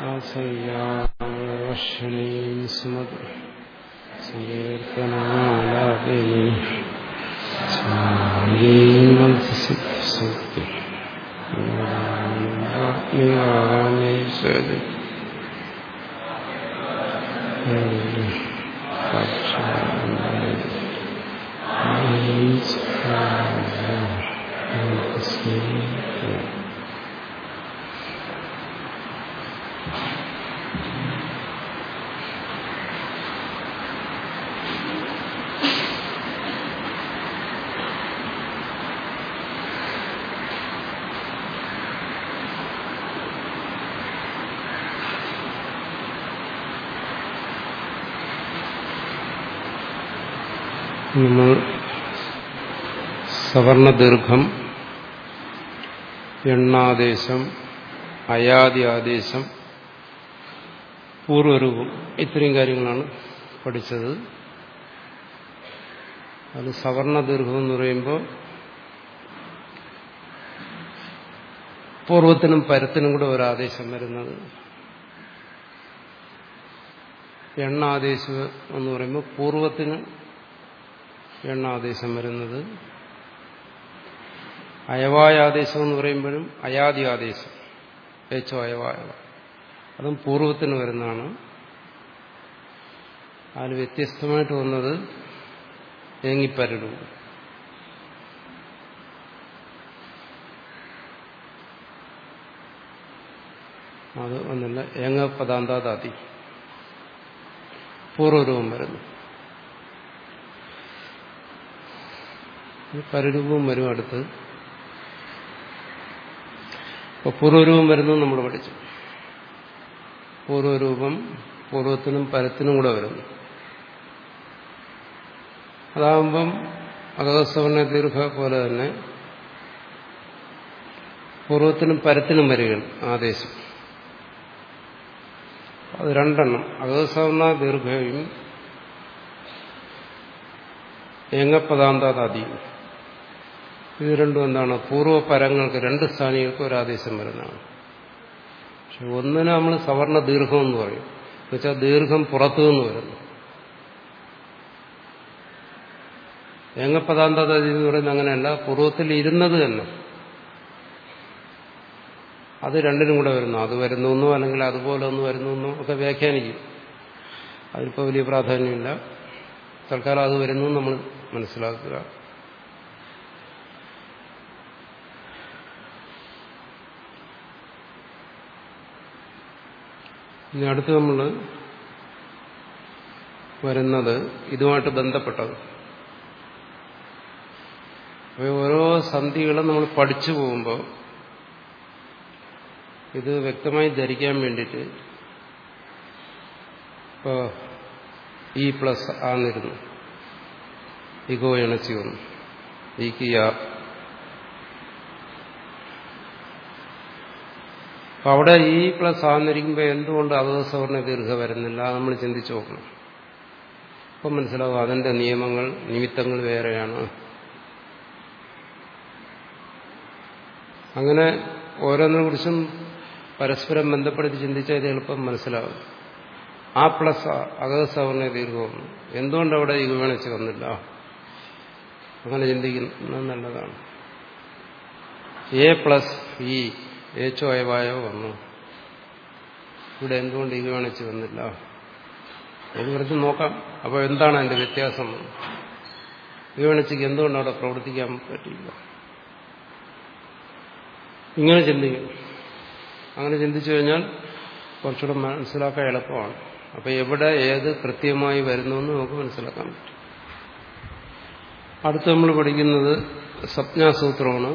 ആസയ്യാവക്ഷണീം സ്മത് സങ്കീർത്തനാലാപിനി സ്വാമീമത്സിദ്ധി ആത്മീയാമേശ്വരി നമ്മൾ സവർണദീർഘം എണ്ണാദേശം അയാദി ആദേശം പൂർവരൂപം ഇത്രയും കാര്യങ്ങളാണ് പഠിച്ചത് അത് സവർണദീർഘം എന്ന് പറയുമ്പോൾ പൂർവത്തിനും പരത്തിനും കൂടെ ഒരു ആദേശം വരുന്നത് എണ്ണ ആദേശം എന്ന് പറയുമ്പോൾ പൂർവത്തിന് എണ്ണ ആദേശം വരുന്നത് അയവായ ആദേശം എന്ന് പറയുമ്പോഴും അയാദി ആദേശം ഏച്ചോ അയവായ അതും പൂർവത്തിന് വരുന്നതാണ് അതിൽ വ്യത്യസ്തമായിട്ട് വന്നത് ഏങ്ങിപ്പരടും അത് ഒന്നല്ല ഏങ്ങ പദാന്താതാതി പൂർവരൂപം വരുന്നു പരരൂപവും വരും അടുത്ത് ഇപ്പൊ പൂർവ്വരൂപം വരുന്നത് നമ്മൾ പഠിച്ചു പൂർവ്വരൂപം പൂർവ്വത്തിനും പരത്തിനും കൂടെ വരുന്നു അതാകുമ്പം അകസ്തവർണ ദീർഘ പോലെ തന്നെ പൂർവ്വത്തിനും പരത്തിനും വരികയാണ് ആദേശം അത് രണ്ടെണ്ണം അകസ്തവർണ ദീർഘയും ഏങ്ങപ്പദാന്താദാദിയും ഇത് രണ്ടും എന്താണ് പൂർവ്വപരങ്ങൾക്ക് രണ്ട് സ്ഥാനികൾക്ക് ഒരു ആദേശം വരുന്നതാണ് പക്ഷെ ഒന്നിനെ നമ്മൾ സവർണ ദീർഘം എന്ന് പറയും എന്നുവെച്ചാൽ ദീർഘം പുറത്തു നിന്ന് വരുന്നു ഏങ്ങപ്പദാന്താദാദി എന്ന് പറയുന്നത് അങ്ങനെയല്ല പൂർവ്വത്തിൽ ഇരുന്നത് തന്നെ അത് രണ്ടിനും കൂടെ വരുന്നു അത് വരുന്നു അല്ലെങ്കിൽ അതുപോലെ ഒന്ന് വരുന്നു ഒക്കെ വ്യാഖ്യാനിക്കും അതിലിപ്പോൾ വലിയ പ്രാധാന്യമില്ല തൽക്കാലം അത് വരുന്നു നമ്മൾ മനസ്സിലാക്കുക ഇനി അടുത്ത് നമ്മൾ വരുന്നത് ഇതുമായിട്ട് ബന്ധപ്പെട്ടത് അപ്പോൾ ഓരോ സന്ധികളും നമ്മൾ പഠിച്ചു പോകുമ്പോൾ ഇത് വ്യക്തമായി ധരിക്കാൻ വേണ്ടിയിട്ട് ഇപ്പോൾ ഇ പ്ലസ് ആന്നിരുന്നു ഇഗോ ഇണച്ചി വന്നു ഈക്ക് യാ അപ്പൊ അവിടെ ഈ പ്ലസ് ആന്നിരിക്കുമ്പോൾ എന്തുകൊണ്ട് അതോസവർണ ദീർഘ വരുന്നില്ല നമ്മൾ ചിന്തിച്ചു നോക്കണം അപ്പം മനസ്സിലാവും അതിന്റെ നിയമങ്ങൾ നിമിത്തങ്ങൾ വേറെയാണ് അങ്ങനെ ഓരോന്നിനെ കുറിച്ചും പരസ്പരം ബന്ധപ്പെടുത്തി ചിന്തിച്ചാൽ ഇത് എളുപ്പം മനസ്സിലാവും ആ പ്ലസ് അകസവർണ ദീർഘം എന്തുകൊണ്ട് അവിടെ യുഗണിച്ച് വന്നില്ല അങ്ങനെ ചിന്തിക്കുന്നത് നല്ലതാണ് എ പ്ലസ് ഇ ഏച്ചോ അയവായോ വന്നു ഇവിടെ എന്തുകൊണ്ട് യുഗണിച്ച് വന്നില്ല എന്ന് കുറിച്ച് നോക്കാം അപ്പോൾ എന്താണ് അതിന്റെ വ്യത്യാസം യുഗണിച്ചിക്ക് എന്തുകൊണ്ട് അവിടെ പ്രവർത്തിക്കാൻ പറ്റില്ല ഇങ്ങനെ ചിന്തിക്കും അങ്ങനെ ചിന്തിച്ചു കഴിഞ്ഞാൽ കുറച്ചുകൂടെ മനസ്സിലാക്കാൻ എളുപ്പമാണ് അപ്പൊ എവിടെ ഏത് കൃത്യമായി വരുന്നു എന്ന് നമുക്ക് മനസ്സിലാക്കാൻ പറ്റും അടുത്ത് നമ്മൾ പഠിക്കുന്നത് സപ്ഞാസൂത്രമാണ്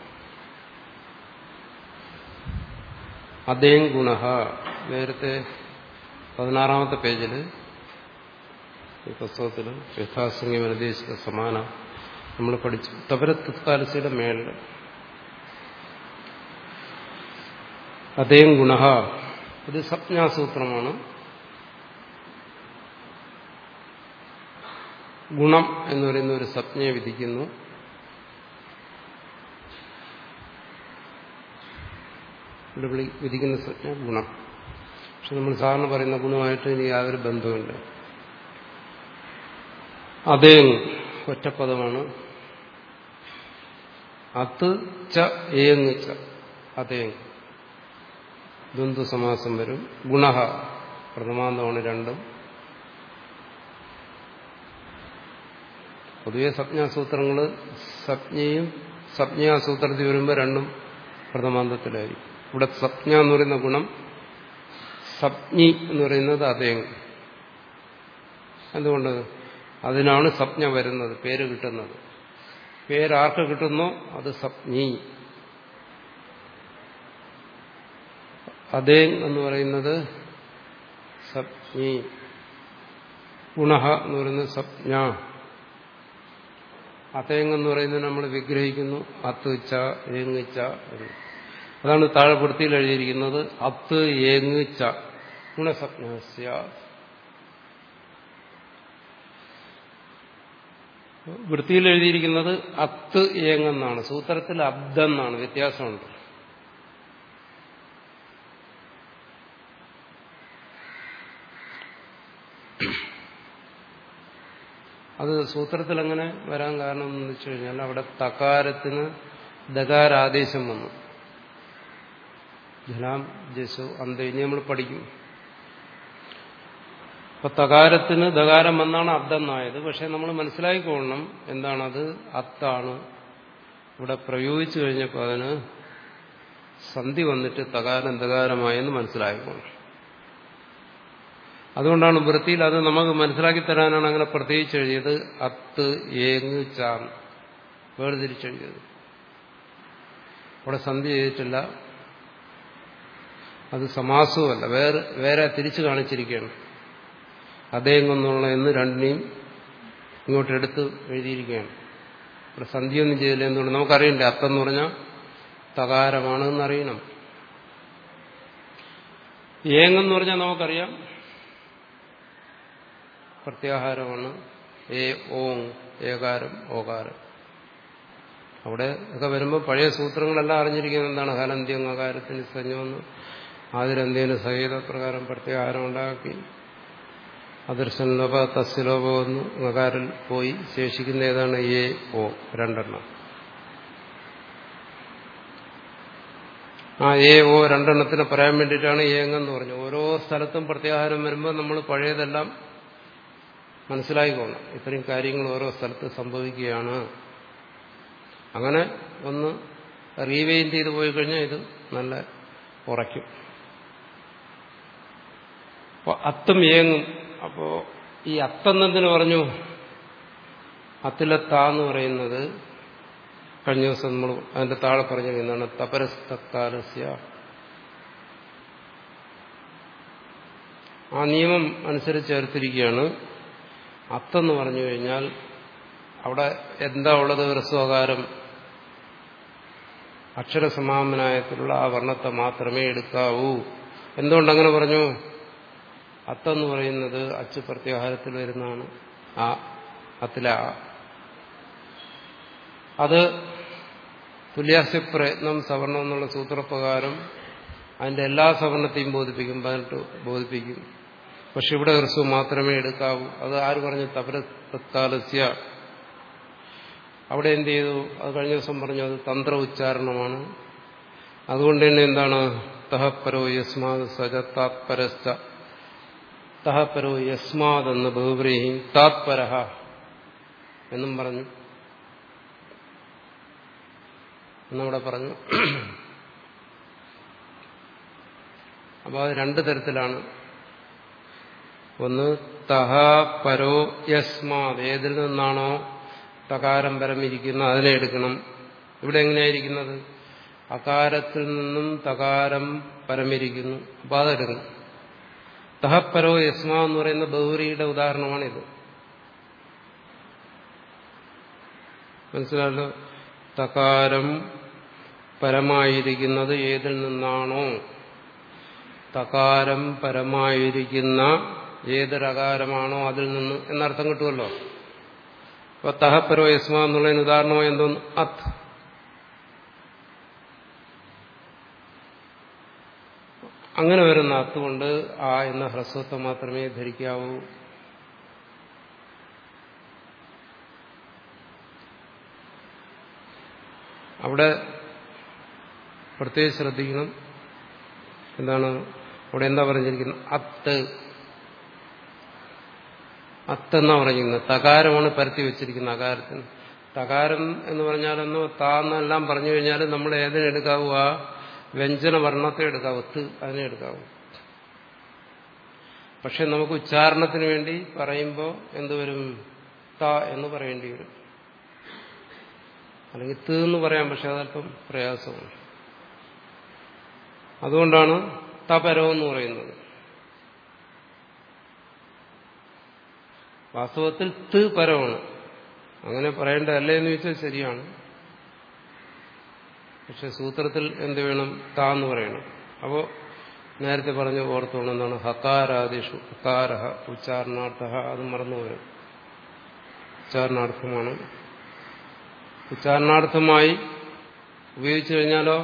അതേം ഗുണ നേരത്തെ പതിനാറാമത്തെ പേജിൽ ഈ പുസ്തകത്തിൽ യഥാസംഖ്യ നിർദ്ദേശിച്ച സമാന നമ്മൾ പഠിച്ചു തപരത്കാലസിയുടെ മേളിൽ അതേം ഗുണ ഇത് സപ്ഞാസൂത്രമാണ് ഗുണം എന്ന് പറയുന്ന ഒരു സപ്ഞയെ വിധിക്കുന്നു ഇവിടെ വിധിക്കുന്ന സജ്ഞ ഗുണം പക്ഷെ നമ്മൾ സാധാരണ പറയുന്ന ഗുണമായിട്ട് ഇനി യാതൊരു ബന്ധവുമില്ല അതേ ഒറ്റപ്പദമാണ് അത് ച ഏങ് ച അതേ ദ്വന്ദ് സമാസം വരും ഗുണ പ്രഥമാന്തമാണ് രണ്ടും പൊതുവെ സംജ്ഞാസൂത്രങ്ങൾ സംജ്ഞയും സംജ്ഞാസൂത്രത്തിൽ വരുമ്പോൾ രണ്ടും പ്രഥമാന്തത്തിലായിരിക്കും ഇവിടെ സംജ്ഞ എന്ന് പറയുന്ന ഗുണം സംജ്ഞി എന്ന് പറയുന്നത് അതേങ് എന്തുകൊണ്ട് അതിനാണ് സംജ്ഞ വരുന്നത് പേര് കിട്ടുന്നത് പേരാർക്ക് കിട്ടുന്നോ അത് സംജ്ഞി അതേ എന്ന് പറയുന്നത് സംജ്ഞി ഗുണ എന്ന് പറയുന്നത് സംജ്ഞ അതേങ് എന്ന് പറയുന്നത് നമ്മൾ വിഗ്രഹിക്കുന്നു അത്ത് ച ഏങ് ച എന്ന് അതാണ് താഴെ വൃത്തിയിൽ എഴുതിയിരിക്കുന്നത് അത്ത് ഏങ് ച ഗുണസപ്നസ്യ വൃത്തിയിൽ എഴുതിയിരിക്കുന്നത് അത്ത് ഏങ്ങെന്നാണ് സൂത്രത്തിൽ അബ്ദെന്നാണ് വ്യത്യാസമുണ്ട് അത് സൂത്രത്തിൽ അങ്ങനെ വരാൻ കാരണം എന്ന് വെച്ച് കഴിഞ്ഞാൽ അവിടെ തകാരത്തിന് ദകാരാദേശം വന്നു ജലാം ജസു അന്ത ഇനി നമ്മൾ പഠിക്കും അപ്പൊ തകാരത്തിന് ദകാരം വന്നാണ് അബ്ദെന്നായത് പക്ഷെ നമ്മൾ മനസ്സിലാക്കിക്കൊള്ളണം എന്താണത് അത്താണ് ഇവിടെ പ്രയോഗിച്ചു കഴിഞ്ഞപ്പോൾ അതിന് സന്ധി വന്നിട്ട് തകാരം ദകാരമായെന്ന് മനസ്സിലാക്കിക്കൊള്ളണം അതുകൊണ്ടാണ് വൃത്തിയിൽ അത് നമുക്ക് മനസ്സിലാക്കി തരാനാണ് അങ്ങനെ പ്രത്യേകിച്ച് എഴുതിയത് അത്ത് ഏങ്ങ് ചാൻ വേർതിരിച്ചെഴുതിയത് അവിടെ സന്ധി ചെയ്തിട്ടില്ല അത് സമാസവുമല്ല വേറെ വേറെ തിരിച്ചു കാണിച്ചിരിക്കുകയാണ് അതേങ്ങെന്നുള്ള എന്ന് രണ്ടിനെയും ഇങ്ങോട്ട് എടുത്ത് എഴുതിയിരിക്കുകയാണ് ഇവിടെ സന്ധിയൊന്നും ചെയ്തില്ല എന്തുകൊണ്ട് നമുക്കറിയണ്ടേ അത്തെന്ന് പറഞ്ഞാൽ തകാരമാണ് എന്നറിയണം ഏങ്ങെന്ന് പറഞ്ഞാൽ നമുക്കറിയാം പ്രത്യാഹാരമാണ് ഏ ഓങ് ഏകാരം ഓകാരം അവിടെ ഒക്കെ വരുമ്പോൾ പഴയ സൂത്രങ്ങളെല്ലാം അറിഞ്ഞിരിക്കുന്നത് എന്താണ് ഹലന്ത്യം അകാരത്തിന് സഞ്ജമെന്ന് ആതിരന്ത്യന് സഹിത പ്രകാരം പ്രത്യാഹാരം ഉണ്ടാക്കി അദർശൻ ലോപ തസ്യലോപ വന്നു അകാരിൽ പോയി ശേഷിക്കുന്ന ഏതാണ് എ ഓ രണ്ടെണ്ണം ആ എ ഓ രണ്ടെണ്ണത്തിന് പറയാൻ വേണ്ടിയിട്ടാണ് ഏങ്ങെന്ന് പറഞ്ഞു ഓരോ സ്ഥലത്തും പ്രത്യാഹാരം വരുമ്പോൾ നമ്മൾ പഴയതെല്ലാം മനസ്സിലായിക്കോണം ഇത്രയും കാര്യങ്ങൾ ഓരോ സ്ഥലത്ത് സംഭവിക്കുകയാണ് അങ്ങനെ ഒന്ന് റീവെയിൻ ചെയ്ത് പോയി കഴിഞ്ഞാൽ ഇത് നല്ല ഉറയ്ക്കും അപ്പോൾ അത്തും ഏങ്ങും അപ്പോൾ ഈ അത്തെന്നതിന് പറഞ്ഞു അത്തിലെ താന്ന് പറയുന്നത് കഴിഞ്ഞ ദിവസം നമ്മൾ അതിന്റെ താഴെ പറഞ്ഞത് എന്താണ് തപരസ്തക്കാലസ്യ ആ നിയമം അനുസരിച്ച് ചേർത്തിരിക്കുകയാണ് അത്തെന്ന് പറഞ്ഞു കഴിഞ്ഞാൽ അവിടെ എന്താ ഉള്ളത് ഹ്രസ്വകാരം അക്ഷരസമാമനായത്തിലുള്ള ആ വർണ്ണത്തെ മാത്രമേ എടുക്കാവൂ എന്തുകൊണ്ടങ്ങനെ പറഞ്ഞു അത്തെന്ന് പറയുന്നത് അച്ചു പ്രത്യാഹാരത്തിൽ വരുന്നതാണ് ആ അത്തില അത് തുല്യാസ്യ പ്രയത്നം സവർണം എന്നുള്ള സൂത്രപ്രകാരം അതിന്റെ എല്ലാ സവർണത്തെയും ബോധിപ്പിക്കും പതിനെട്ട് ബോധിപ്പിക്കും പക്ഷെ ഇവിടെ ഹ്രസ്വം മാത്രമേ എടുക്കാവൂ അത് ആര് പറഞ്ഞു തപര തത്കാലസ്യ അവിടെ എന്ത് ചെയ്തു അത് കഴിഞ്ഞ ദിവസം പറഞ്ഞു അത് തന്ത്ര ഉച്ചാരണമാണ് അതുകൊണ്ട് തന്നെ എന്താണ് തഹപ്പരോ യസ്മാത് സജ താത്പരശ്ച തഹപ്പരോ യസ്മാത് എന്ന് ബഹുബ്രീഹിം താത്പരഹ എന്നും പറഞ്ഞു എന്നവിടെ പറഞ്ഞു അപ്പോൾ അത് രണ്ട് തരത്തിലാണ് ഒന്ന് തഹ പരോ യസ്മാത് ഏതിൽ നിന്നാണോ തകാരം പരമിരിക്കുന്ന അതിനെ എടുക്കണം ഇവിടെ എങ്ങനെയായിരിക്കുന്നത് അകാരത്തിൽ നിന്നും തകാരം പരമിരിക്കുന്നു അപ്പോൾ അതെടുക്കണം തഹപ്പരോ യസ്മ എന്ന് പറയുന്ന ബഹുരിയുടെ ഉദാഹരണമാണിത് മനസ്സിലായല്ലോ തകാരം പരമായിരിക്കുന്നത് ഏതിൽ നിന്നാണോ തകാരം പരമായിരിക്കുന്ന ഏതൊരകാരമാണോ അതിൽ നിന്ന് എന്നർത്ഥം കിട്ടുമല്ലോ അപ്പൊ തഹപ്പരോ യസ്മ എന്നുള്ളതിന് ഉദാഹരണമായി എന്തോന്ന് അത്ത് അങ്ങനെ വരുന്ന അത്തുകൊണ്ട് ആ എന്ന ഹ്രസ്വത്വം മാത്രമേ ധരിക്കാവൂ അവിടെ പ്രത്യേകം ശ്രദ്ധിക്കണം എന്താണ് അവിടെ എന്താ പറഞ്ഞിരിക്കുന്നത് അത്ത് അത്തെന്നാ പറഞ്ഞിരിക്കുന്നത് തകാരമാണ് പരത്തി വെച്ചിരിക്കുന്ന അകാരത്തിന് തകാരം എന്ന് പറഞ്ഞാലെന്നോ താന്നെല്ലാം പറഞ്ഞു കഴിഞ്ഞാൽ നമ്മൾ ഏതിനെടുക്കാവൂ ആ വ്യഞ്ജന വർണ്ണത്തെ എടുക്കാവൂ ത് അതിനെ എടുക്കാവൂ പക്ഷെ നമുക്ക് ഉച്ചാരണത്തിന് വേണ്ടി പറയുമ്പോൾ എന്തുവരും ത എന്ന് പറയേണ്ടി വരും അല്ലെങ്കിൽ ത് എന്ന് പറയാം പക്ഷെ അതല്പം പ്രയാസമാണ് അതുകൊണ്ടാണ് തപരം എന്ന് പറയുന്നത് വാസ്തവത്തിൽ ത് പരമാണ് അങ്ങനെ പറയേണ്ടതല്ലേ എന്ന് ചോദിച്ചാൽ ശരിയാണ് പക്ഷെ സൂത്രത്തിൽ എന്ത് വേണം താ എന്ന് പറയണം അപ്പോ നേരത്തെ പറഞ്ഞ ഓർത്തോണം എന്താണ് ഹകാരാദിഷു ഹകാര ഉച്ചാരണാർത്ഥ അത് മറന്നുപോരും ഉച്ചാരണാർത്ഥമാണ് ഉച്ചാരണാർത്ഥമായി ഉപയോഗിച്ചു കഴിഞ്ഞാലോ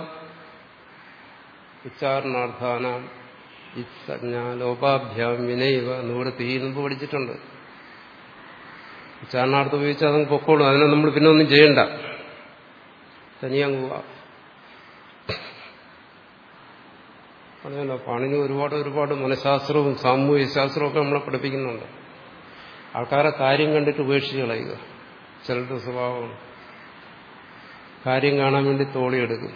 ഉച്ചാരണാർത്ഥാനാം ലോപാഭ്യാം വിനയവ നിവൃത്തി മുമ്പ് പഠിച്ചിട്ടുണ്ട് ഉച്ചാരണാർത്ഥം ഉപയോഗിച്ചാൽ അതങ്ങ് പൊക്കോളും അതിനെ നമ്മൾ പിന്നെ ഒന്നും ചെയ്യണ്ട തനിയങ്ങ് പോവാ അതല്ല പാണിനി ഒരുപാട് ഒരുപാട് മനഃശാസ്ത്രവും സാമൂഹ്യ ശാസ്ത്രവും ഒക്കെ നമ്മളെ പഠിപ്പിക്കുന്നുണ്ട് ആൾക്കാരെ കാര്യം കണ്ടിട്ട് ഉപേക്ഷിച്ച് കളയുക ചിലരുടെ സ്വഭാവമാണ് കാര്യം കാണാൻ വേണ്ടി തോളിയെടുക്കും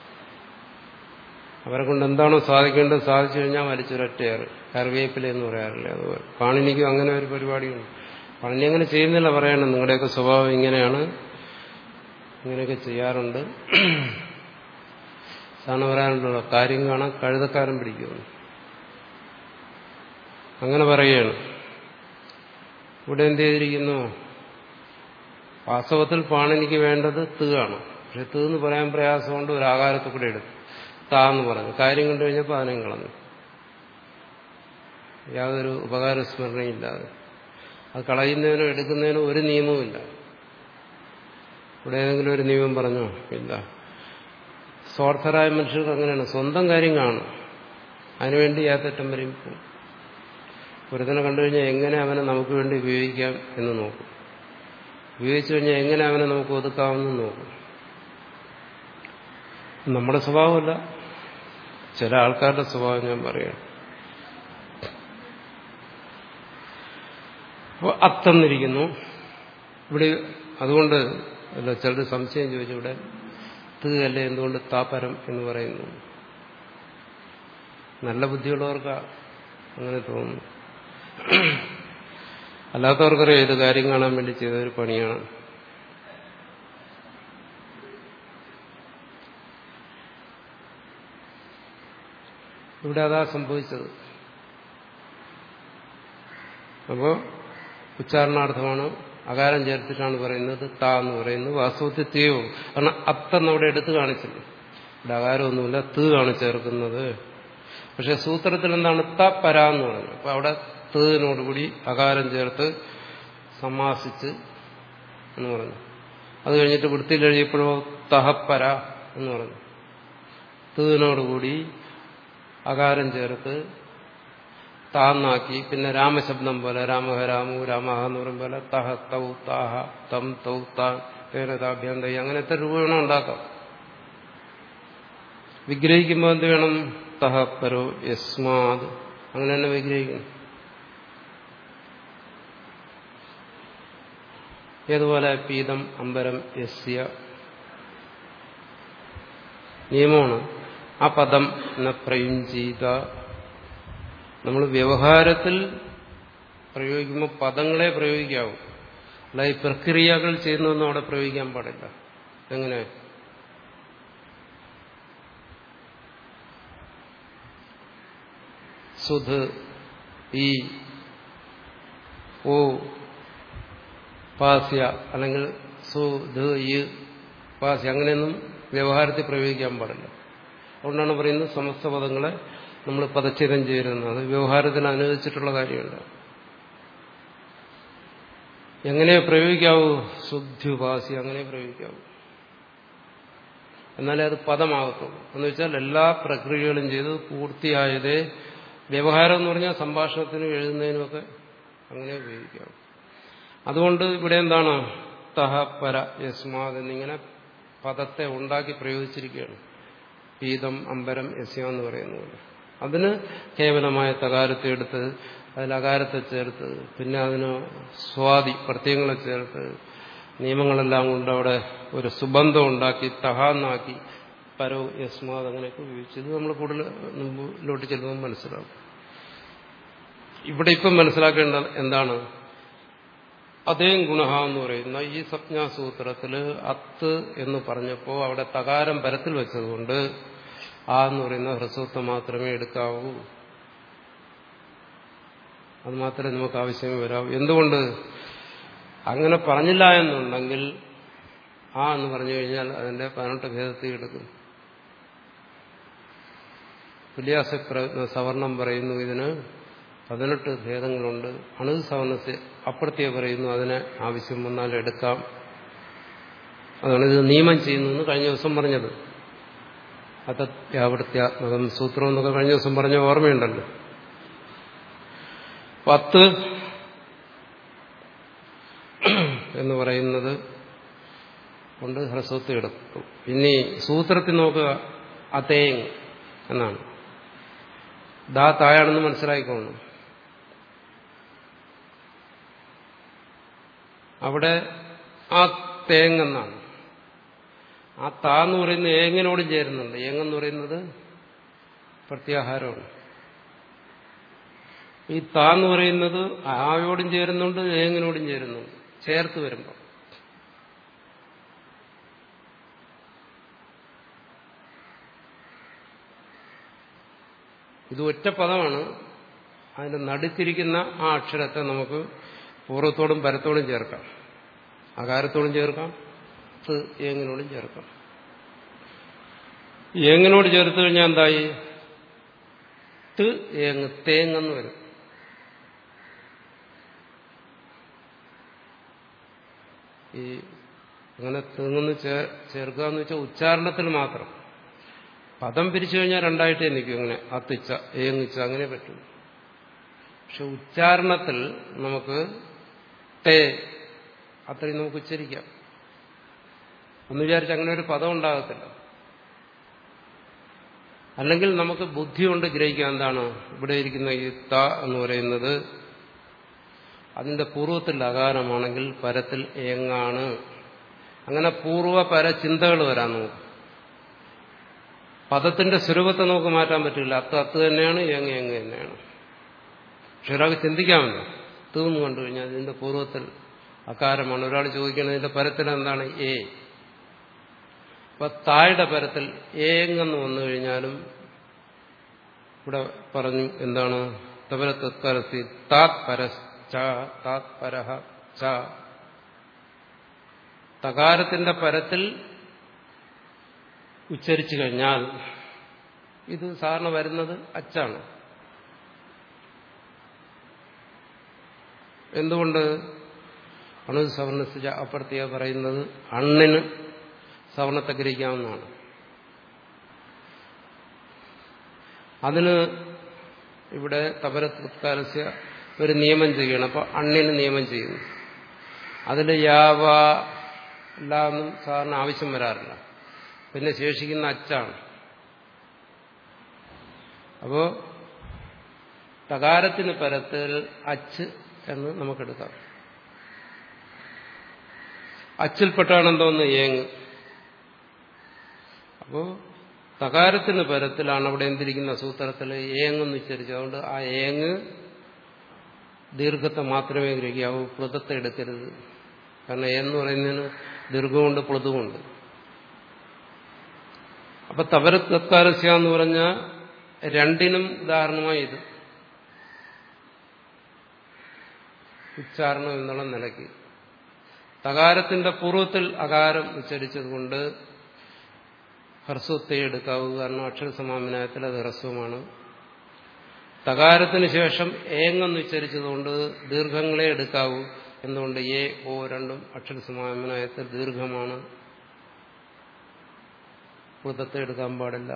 അവരെ കൊണ്ട് എന്താണോ സാധിക്കേണ്ടത് സാധിച്ചു കഴിഞ്ഞാൽ വലിച്ചൊരൊറ്റയാറ് കറിവേപ്പില എന്ന് പറയാറില്ല അതുപോലെ പാണിനിക്കും അങ്ങനെ ഒരു പരിപാടിയുണ്ട് പാണിനി അങ്ങനെ ചെയ്യുന്നില്ല പറയണം നിങ്ങളുടെയൊക്കെ സ്വഭാവം ഇങ്ങനെയാണ് ഇങ്ങനെയൊക്കെ ചെയ്യാറുണ്ട് സാധാരണ പറയാനുണ്ടല്ലോ കാര്യം കാണാൻ കഴുതക്കാരൻ പിടിക്കുന്നു അങ്ങനെ പറയുകയാണ് ഇവിടെ എന്ത് ചെയ്തിരിക്കുന്നു വാസ്തവത്തിൽ പാണിനിക്ക് വേണ്ടത് തീയാണ് പക്ഷെ തീ എന്ന് പറയാൻ പ്രയാസമുണ്ട് ഒരു ആകാരത്തിൽ കൂടെ എടുത്തു താ എന്ന് പറഞ്ഞു കാര്യം കണ്ടു കഴിഞ്ഞപ്പോൾ അതിനെ കളഞ്ഞു യാതൊരു ഉപകാരസ്മരണയില്ലാതെ അത് കളയുന്നതിനോ എടുക്കുന്നതിനോ ഒരു നിയമവുമില്ല ഇവിടെ ഏതെങ്കിലും ഒരു നിയമം പറഞ്ഞോ ഇല്ല സ്വാർത്ഥരായ മനുഷ്യർക്ക് അങ്ങനെയാണ് സ്വന്തം കാര്യം കാണും അതിനുവേണ്ടി യാതൊറ്റം വരെയും പോകും ഒരുത്തനെ കണ്ടു കഴിഞ്ഞാൽ എങ്ങനെ അവനെ നമുക്ക് വേണ്ടി ഉപയോഗിക്കാം എന്ന് നോക്കും ഉപയോഗിച്ചു കഴിഞ്ഞാൽ എങ്ങനെ അവനെ നമുക്ക് ഒതുക്കാമെന്ന് നോക്കും നമ്മുടെ സ്വഭാവമല്ല ചില ആൾക്കാരുടെ സ്വഭാവം ഞാൻ പറയാം അപ്പോൾ അത്തന്നിരിക്കുന്നു ഇവിടെ അതുകൊണ്ട് അല്ല ചിലർ സംശയം ചോദിച്ചു ഇവിടെ ത് അല്ലേ എന്തുകൊണ്ട് താപരം എന്ന് പറയുന്നു നല്ല ബുദ്ധിയുള്ളവർക്ക് അങ്ങനെ തോന്നുന്നു അല്ലാത്തവർക്കറിയാം ഇത് കാര്യം കാണാൻ വേണ്ടി ചെയ്ത ഒരു പണിയാണ് ഇവിടെ അതാ സംഭവിച്ചത് അപ്പോ ഉച്ചാരണാർത്ഥമാണ് അകാരം ചേർത്തിട്ടാണ് പറയുന്നത് താ എന്ന് പറയുന്നത് വാസ്തവത്തിൽ തീയോ കാരണം അത്തെന്ന് അവിടെ എടുത്തു കാണിച്ചില്ല ഇവിടെ അകാരമൊന്നുമില്ല തീ ആണ് ചേർക്കുന്നത് പക്ഷെ സൂത്രത്തിൽ എന്താണ് ത പര എന്ന് പറഞ്ഞു അപ്പൊ അവിടെ തീനോടുകൂടി അകാരം ചേർത്ത് സമാസിച്ച് എന്ന് പറഞ്ഞു അത് കഴിഞ്ഞിട്ട് വൃത്തിയിൽ എഴുതിയപ്പോഴോ തഹപ്പര എന്ന് പറഞ്ഞു തീനോടുകൂടി അകാരം ചേർത്ത് താന്നാക്കി പിന്നെ രാമശബ്ദം പോലെ രാമഹ രാമു രാമഹ എന്ന് പറയും പോലെ തഹ തൗ താഹ തം തൗ താൻ തേനതാഭ്യന്തയി അങ്ങനെ എത്ര രൂപ വേണം ഉണ്ടാക്കാം വിഗ്രഹിക്കുമ്പോൾ എന്ത് വേണം തഹ പരോ യസ്മാത് അങ്ങനെ തന്നെ വിഗ്രഹിക്കണം ഏതുപോലെ പീതം അമ്പരം യസ്യ നിയമമാണ് ആ പദം ന പ്രയുഞ്ചീത നമ്മൾ വ്യവഹാരത്തിൽ പ്രയോഗിക്കുമ്പോൾ പദങ്ങളെ പ്രയോഗിക്കാവൂ അല്ല ഈ പ്രക്രിയകൾ ചെയ്യുന്നതൊന്നും അവിടെ പ്രയോഗിക്കാൻ പാടില്ല എങ്ങനെ സുധ് ഈ ഓ പാസ്യ അല്ലെങ്കിൽ സു ധ ഈ പാസ്യ അങ്ങനെയൊന്നും വ്യവഹാരത്തിൽ പ്രയോഗിക്കാൻ പാടില്ല അതുകൊണ്ടാണ് പറയുന്നത് സമസ്ത പദങ്ങളെ നമ്മൾ പദച്ഛേദം ചെയ്യുന്നത് അത് വ്യവഹാരത്തിന് അനുവദിച്ചിട്ടുള്ള കാര്യമല്ല എങ്ങനെ പ്രയോഗിക്കാവൂ ശുദ്ധ്യുപാസി അങ്ങനെ പ്രയോഗിക്കാവൂ എന്നാലേ അത് പദമാകത്തുള്ളൂ എന്ന് വെച്ചാൽ എല്ലാ പ്രക്രിയകളും ചെയ്ത് പൂർത്തിയായതേ വ്യവഹാരം എന്ന് പറഞ്ഞാൽ സംഭാഷണത്തിനും എഴുതുന്നതിനുമൊക്കെ അങ്ങനെ ഉപയോഗിക്കാം അതുകൊണ്ട് ഇവിടെ എന്താണ് തഹ പര യസ്മാത് എന്നിങ്ങനെ പദത്തെ ഉണ്ടാക്കി പ്രയോഗിച്ചിരിക്കുകയാണ് പീതം അമ്പരം യസ്യ എന്ന് പറയുന്ന പോലെ അതിന് കേവലമായ തകാരത്തെ എടുത്ത് അതിൽ അകാരത്തെ ചേർത്ത് പിന്നെ അതിന് സ്വാതി പ്രത്യയങ്ങളെ ചേർത്ത് നിയമങ്ങളെല്ലാം കൊണ്ട് അവിടെ ഒരു സുബന്ധം ഉണ്ടാക്കി തഹാന്നാക്കി പരോ യസ്മാത് അങ്ങനെയൊക്കെ ഉപയോഗിച്ചത് നമ്മൾ കൂടുതൽ മുമ്പിലോട്ട് ചെല്ലുമ്പോൾ മനസ്സിലാവും ഇവിടെ ഇപ്പം മനസ്സിലാക്കേണ്ട എന്താണ് അതേ ഗുണ എന്ന് പറയുന്ന ഈ സംജ്ഞാസൂത്രത്തില് അത്ത് എന്ന് പറഞ്ഞപ്പോൾ അവിടെ തകാരം പരത്തിൽ വെച്ചതുകൊണ്ട് ആ എന്ന് പറയുന്ന ഹ്രസ്വത്വം മാത്രമേ എടുക്കാവൂ അത് മാത്രമേ നമുക്ക് ആവശ്യമേ വരാവൂ എന്തുകൊണ്ട് അങ്ങനെ പറഞ്ഞില്ല എന്നുണ്ടെങ്കിൽ ആ എന്ന് പറഞ്ഞു കഴിഞ്ഞാൽ അതിന്റെ പതിനെട്ട് ഭേദത്തിൽ എടുക്കും തുല്യാസ സവർണം പറയുന്നു ഇതിന് പതിനെട്ട് ഭേദങ്ങളുണ്ട് അണുത് സവർണസ് അപ്രത്യ പറയുന്നു അതിനെ ആവശ്യം വന്നാൽ എടുക്കാം അതാണ് ഇത് നിയമം ചെയ്യുന്നു എന്ന് കഴിഞ്ഞ ദിവസം പറഞ്ഞത് അതത്യാവൃത്യാത്മകം സൂത്രം എന്നൊക്കെ കഴിഞ്ഞ ദിവസം പറഞ്ഞ ഓർമ്മയുണ്ടല്ലോ പത്ത് എന്ന് പറയുന്നത് കൊണ്ട് ഹ്രസ്വത്വം എടുക്കും ഇനി സൂത്രത്തിൽ നോക്കുക അതേങ് എന്നാണ് ദാ തായാണെന്ന് മനസ്സിലായിക്കോണം അവിടെ ആ തേങ്ങെന്നാണ് ആ താ എന്ന് പറയുന്നത് ഏങ്ങിനോടും ചേരുന്നുണ്ട് ഏങ്ങെന്ന് പറയുന്നത് പ്രത്യാഹാരമാണ് ഈ താ എന്ന് പറയുന്നത് ആയോടും ചേരുന്നുണ്ട് ഏങ്ങിനോടും ചേരുന്നുണ്ട് ചേർത്ത് വരുമ്പോൾ ഇത് ഒറ്റ പദമാണ് അതിന്റെ നടുക്കിരിക്കുന്ന ആ അക്ഷരത്തെ നമുക്ക് പൂർവ്വത്തോടും പരത്തോടും ചേർക്കാം അകാരത്തോടും ചേർക്കാം ത് ഏങ്ങിനോടും ചേർക്കാം ഏങ്ങിനോട് ചേർത്ത് കഴിഞ്ഞാൽ എന്തായി ത് ഏങ്ങ് തേങ്ങെന്ന് വരും ഈ അങ്ങനെ തേങ്ങെന്ന് ചേർക്കുക എന്ന് വെച്ചാൽ ഉച്ചാരണത്തിൽ മാത്രം പദം പിരിച്ചു കഴിഞ്ഞാൽ രണ്ടായിട്ടേ നിൽക്കും ഇങ്ങനെ അത്തിച്ച ഏങ്ങിച്ച അങ്ങനെ പറ്റും പക്ഷെ ഉച്ചാരണത്തിൽ നമുക്ക് തേ അത്രയും നമുക്ക് ഉച്ചരിക്കാം എന്ന് വിചാരിച്ച് അങ്ങനെ ഒരു പദം ഉണ്ടാകത്തില്ല അല്ലെങ്കിൽ നമുക്ക് ബുദ്ധി കൊണ്ട് ഗ്രഹിക്കാം എന്താണ് ഇവിടെ ഇരിക്കുന്ന ഈ ത എന്ന് പറയുന്നത് അതിന്റെ പൂർവ്വത്തിൽ അകാരമാണെങ്കിൽ പരത്തിൽ ഏങ്ങാണ് അങ്ങനെ പൂർവ്വ പര ചിന്തകൾ വരാൻ നോക്കും പദത്തിന്റെ സ്വരൂപത്തെ നമുക്ക് മാറ്റാൻ പറ്റില്ല അത്ത് അത്ത് തന്നെയാണ് ഏങ്ങ ഏങ്ങ തന്നെയാണ് പക്ഷെ ഒരാൾക്ക് ചിന്തിക്കാമല്ലോ തീർന്നു കണ്ടു കഴിഞ്ഞാൽ ഇതിന്റെ പൂർവ്വത്തിൽ അകാരമാണ് ഒരാൾ ചോദിക്കുന്നത് ഇതിന്റെ പരത്തിൽ എന്താണ് എ അപ്പൊ തായുടെ പരത്തിൽ ഏങ്ങെന്ന് വന്നു കഴിഞ്ഞാലും ഇവിടെ പറഞ്ഞു എന്താണ് തപര തത്പരസി താത് പരസ് ച താത് പരഹ ച തകാരത്തിന്റെ പരത്തിൽ ഉച്ചരിച്ചു കഴിഞ്ഞാൽ ഇത് സാധാരണ വരുന്നത് അച്ചാണ് എന്തുകൊണ്ട് അണു സവർണസിച്ച അപ്രത്യ പറയുന്നത് അണ്ണിന് സവർണത്തെ ഗ്രഹിക്കാവുന്നതാണ് അതിന് ഇവിടെ തപരത്കാലസ്യ ഒരു നിയമം ചെയ്യണം അപ്പൊ അണ്ണിന് നിയമം ചെയ്യുന്നു അതിൽ യാവ എല്ലാന്നും സാധാരണ ആവശ്യം വരാറില്ല പിന്നെ ശേഷിക്കുന്ന അച്ചാണ് അപ്പോ തകാരത്തിന് പരത്തിൽ അച്ച് എന്ന് നമുക്കെടുക്കാം അച്ചിൽപ്പെട്ടാണ് എന്തോന്ന് ഏങ് അപ്പോ തകാരത്തിന് പരത്തിലാണ് അവിടെ എന്തിരിക്കുന്ന സൂത്രത്തിൽ ഏങ്ങെന്ന് ഉച്ചരിച്ചത് അതുകൊണ്ട് ആ ഏങ്ങ് ദീർഘത്തെ മാത്രമേ ഗ്രഹിക്കാവൂ പ്ലുതത്തെ എടുക്കരുത് കാരണം എന്ന് പറയുന്നതിന് ദീർഘമുണ്ട് പ്ലുതുമുണ്ട് അപ്പൊ തപരത്കാരസ്യ എന്ന് പറഞ്ഞ രണ്ടിനും ഉദാഹരണമായി ഇത് ഉച്ചാരണം എന്നുള്ള നിലയ്ക്ക് തകാരത്തിന്റെ പൂർവ്വത്തിൽ അകാരം ഉച്ചരിച്ചതുകൊണ്ട് ഹ്രസ്വത്തെ എടുക്കാവൂ കാരണം അക്ഷരസമാമിനായത്തിൽ അത് ഹ്രസ്വമാണ് തകാരത്തിന് ശേഷം ഏങ്ങെന്ന് ഉച്ചരിച്ചതുകൊണ്ട് ദീർഘങ്ങളെ എടുക്കാവൂ എന്തുകൊണ്ട് എ ഓ രണ്ടും അക്ഷരസമാമിനായത്തിൽ ദീർഘമാണ് വൃത്തത്തെ എടുക്കാൻ പാടില്ല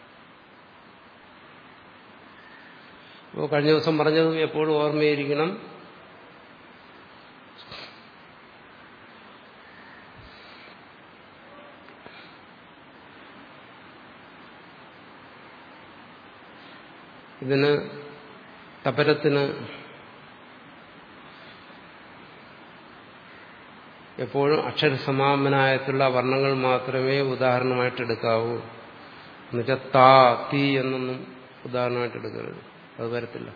അപ്പോൾ കഴിഞ്ഞ ദിവസം പറഞ്ഞത് എപ്പോഴും ഓർമ്മയിരിക്കണം ഇതിന് തപരത്തിന് എപ്പോഴും അക്ഷരസമാപനായത്തുള്ള വർണ്ണങ്ങൾ മാത്രമേ ഉദാഹരണമായിട്ട് എടുക്കാവൂ എന്നുവെച്ചാൽ താ തീ എന്നൊന്നും ഉദാഹരണമായിട്ട് എടുക്കരുത് അത് വരത്തില്ല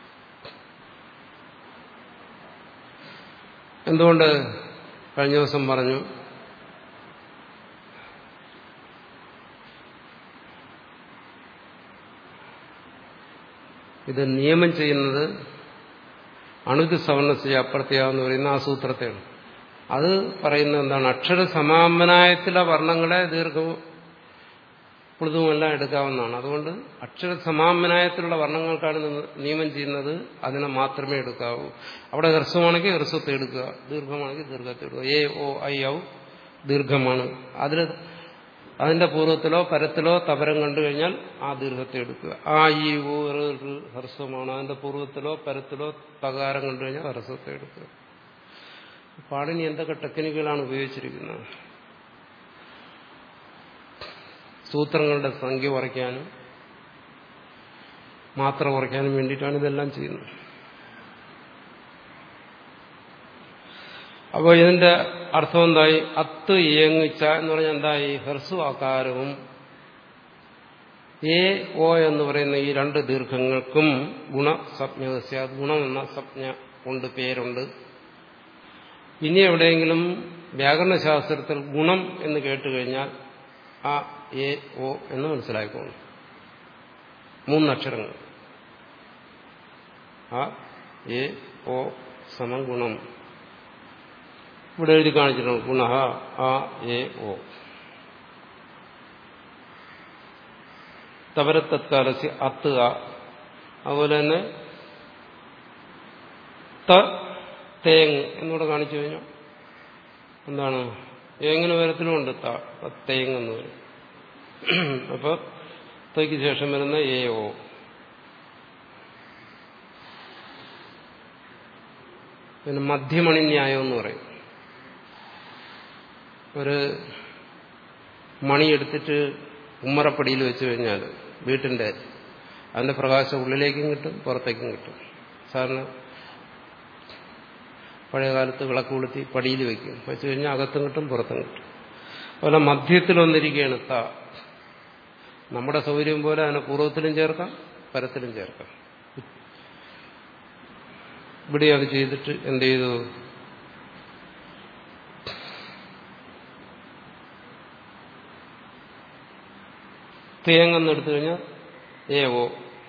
എന്തുകൊണ്ട് കഴിഞ്ഞ ദിവസം പറഞ്ഞു ഇത് നിയമം ചെയ്യുന്നത് അണുത് സവർണസ് അപ്രത്യ എന്ന് പറയുന്ന ആ സൂത്രത്തെയാണ് അത് പറയുന്നത് എന്താണ് അക്ഷര സമാപനായത്തിലെ വർണ്ണങ്ങളെ ദീർഘവും മൃദുവുമെല്ലാം എടുക്കാവുന്നതാണ് അതുകൊണ്ട് അക്ഷര സമാപനായത്തിലുള്ള വർണ്ണങ്ങൾക്കാണ് നിയമം ചെയ്യുന്നത് അതിനെ മാത്രമേ എടുക്കാവൂ അവിടെ ഹ്രസ്വമാണെങ്കിൽ ഹ്രസ്വത്തെ എടുക്കുക ദീർഘമാണെങ്കിൽ ദീർഘത്തെ എടുക്കുക എ ഓ ഐ ഔ ദീർഘമാണ് അതിൽ അതിന്റെ പൂർവ്വത്തിലോ പരത്തിലോ തപരം കണ്ടു കഴിഞ്ഞാൽ ആ ദീർഘത്തെ എടുക്കുക ആ ഈ ഊ ഹ്രസ്വമാണ് അതിന്റെ പൂർവ്വത്തിലോ പരത്തിലോ തകാരം കണ്ടു കഴിഞ്ഞാൽ ഹ്രസ്വത്തെ എടുക്കുക പാണിനി എന്തൊക്കെ ടെക്നിക്കുകളാണ് ഉപയോഗിച്ചിരിക്കുന്നത് സൂത്രങ്ങളുടെ സംഖ്യ കുറയ്ക്കാനും മാത്ര കുറയ്ക്കാനും വേണ്ടിയിട്ടാണ് ഇതെല്ലാം ചെയ്യുന്നത് അപ്പോൾ ഇതിന്റെ അർത്ഥം എന്തായി അത്ത് ഏങ്ങിച്ച എന്ന് പറഞ്ഞാൽ എന്തായി ഹ്രസ്വ ആകാരവും എ ഓ എന്ന് പറയുന്ന ഈ രണ്ട് ദീർഘങ്ങൾക്കും ഗുണസപ്ഞ ഗുണം എന്ന സപ്ഞ ഉണ്ട് പേരുണ്ട് ഇനി എവിടെയെങ്കിലും വ്യാകരണശാസ്ത്രത്തിൽ ഗുണം എന്ന് കേട്ടുകഴിഞ്ഞാൽ ആ എ ഓ എന്ന് മനസ്സിലായിക്കോളും മൂന്നക്ഷരങ്ങൾ ആ എ ഓ സമം ഗുണം ഇവിടെ എഴുതി കാണിച്ചിട്ടുണ്ട് ഗുണ ആ എ ഓ തപരത്തത്കാലസ് അത്ത് ആ അതുപോലെ തന്നെ ത തേങ് എന്നിവിടെ കാണിച്ചു കഴിഞ്ഞാൽ എന്താണ് ഏങ്ങനെ വരത്തിലുമുണ്ട് തേങ് എന്ന് വരും അപ്പൊ തയ്ക്ക് ശേഷം വരുന്ന എ ഓ പിന്നെ മധ്യമണി ന്യായം എന്ന് പറയും ഒരു മണി എടുത്തിട്ട് ഉമ്മറപ്പടിയിൽ വെച്ച് കഴിഞ്ഞാൽ വീട്ടിന്റെ അതിന്റെ പ്രകാശം ഉള്ളിലേക്കും കിട്ടും പുറത്തേക്കും കിട്ടും സാറിന് പഴയ കാലത്ത് വിളക്ക് കൊളുത്തി പടിയിൽ വെക്കും വെച്ച് കഴിഞ്ഞാൽ അകത്തും കിട്ടും പുറത്തും കിട്ടും അതുപോലെ മധ്യത്തിൽ വന്നിരിക്കുകയാണ് ത നമ്മുടെ സൗകര്യം പോലെ അതിനെ പൂർവ്വത്തിലും ചേർക്കാം പരത്തിലും ചേർക്കാം ഇവിടെ അത് ചെയ്തിട്ട് എന്ത് ചെയ്തു തേങ്ങന്ന് എടുത്തു കഴിഞ്ഞാൽ ഏ ഓ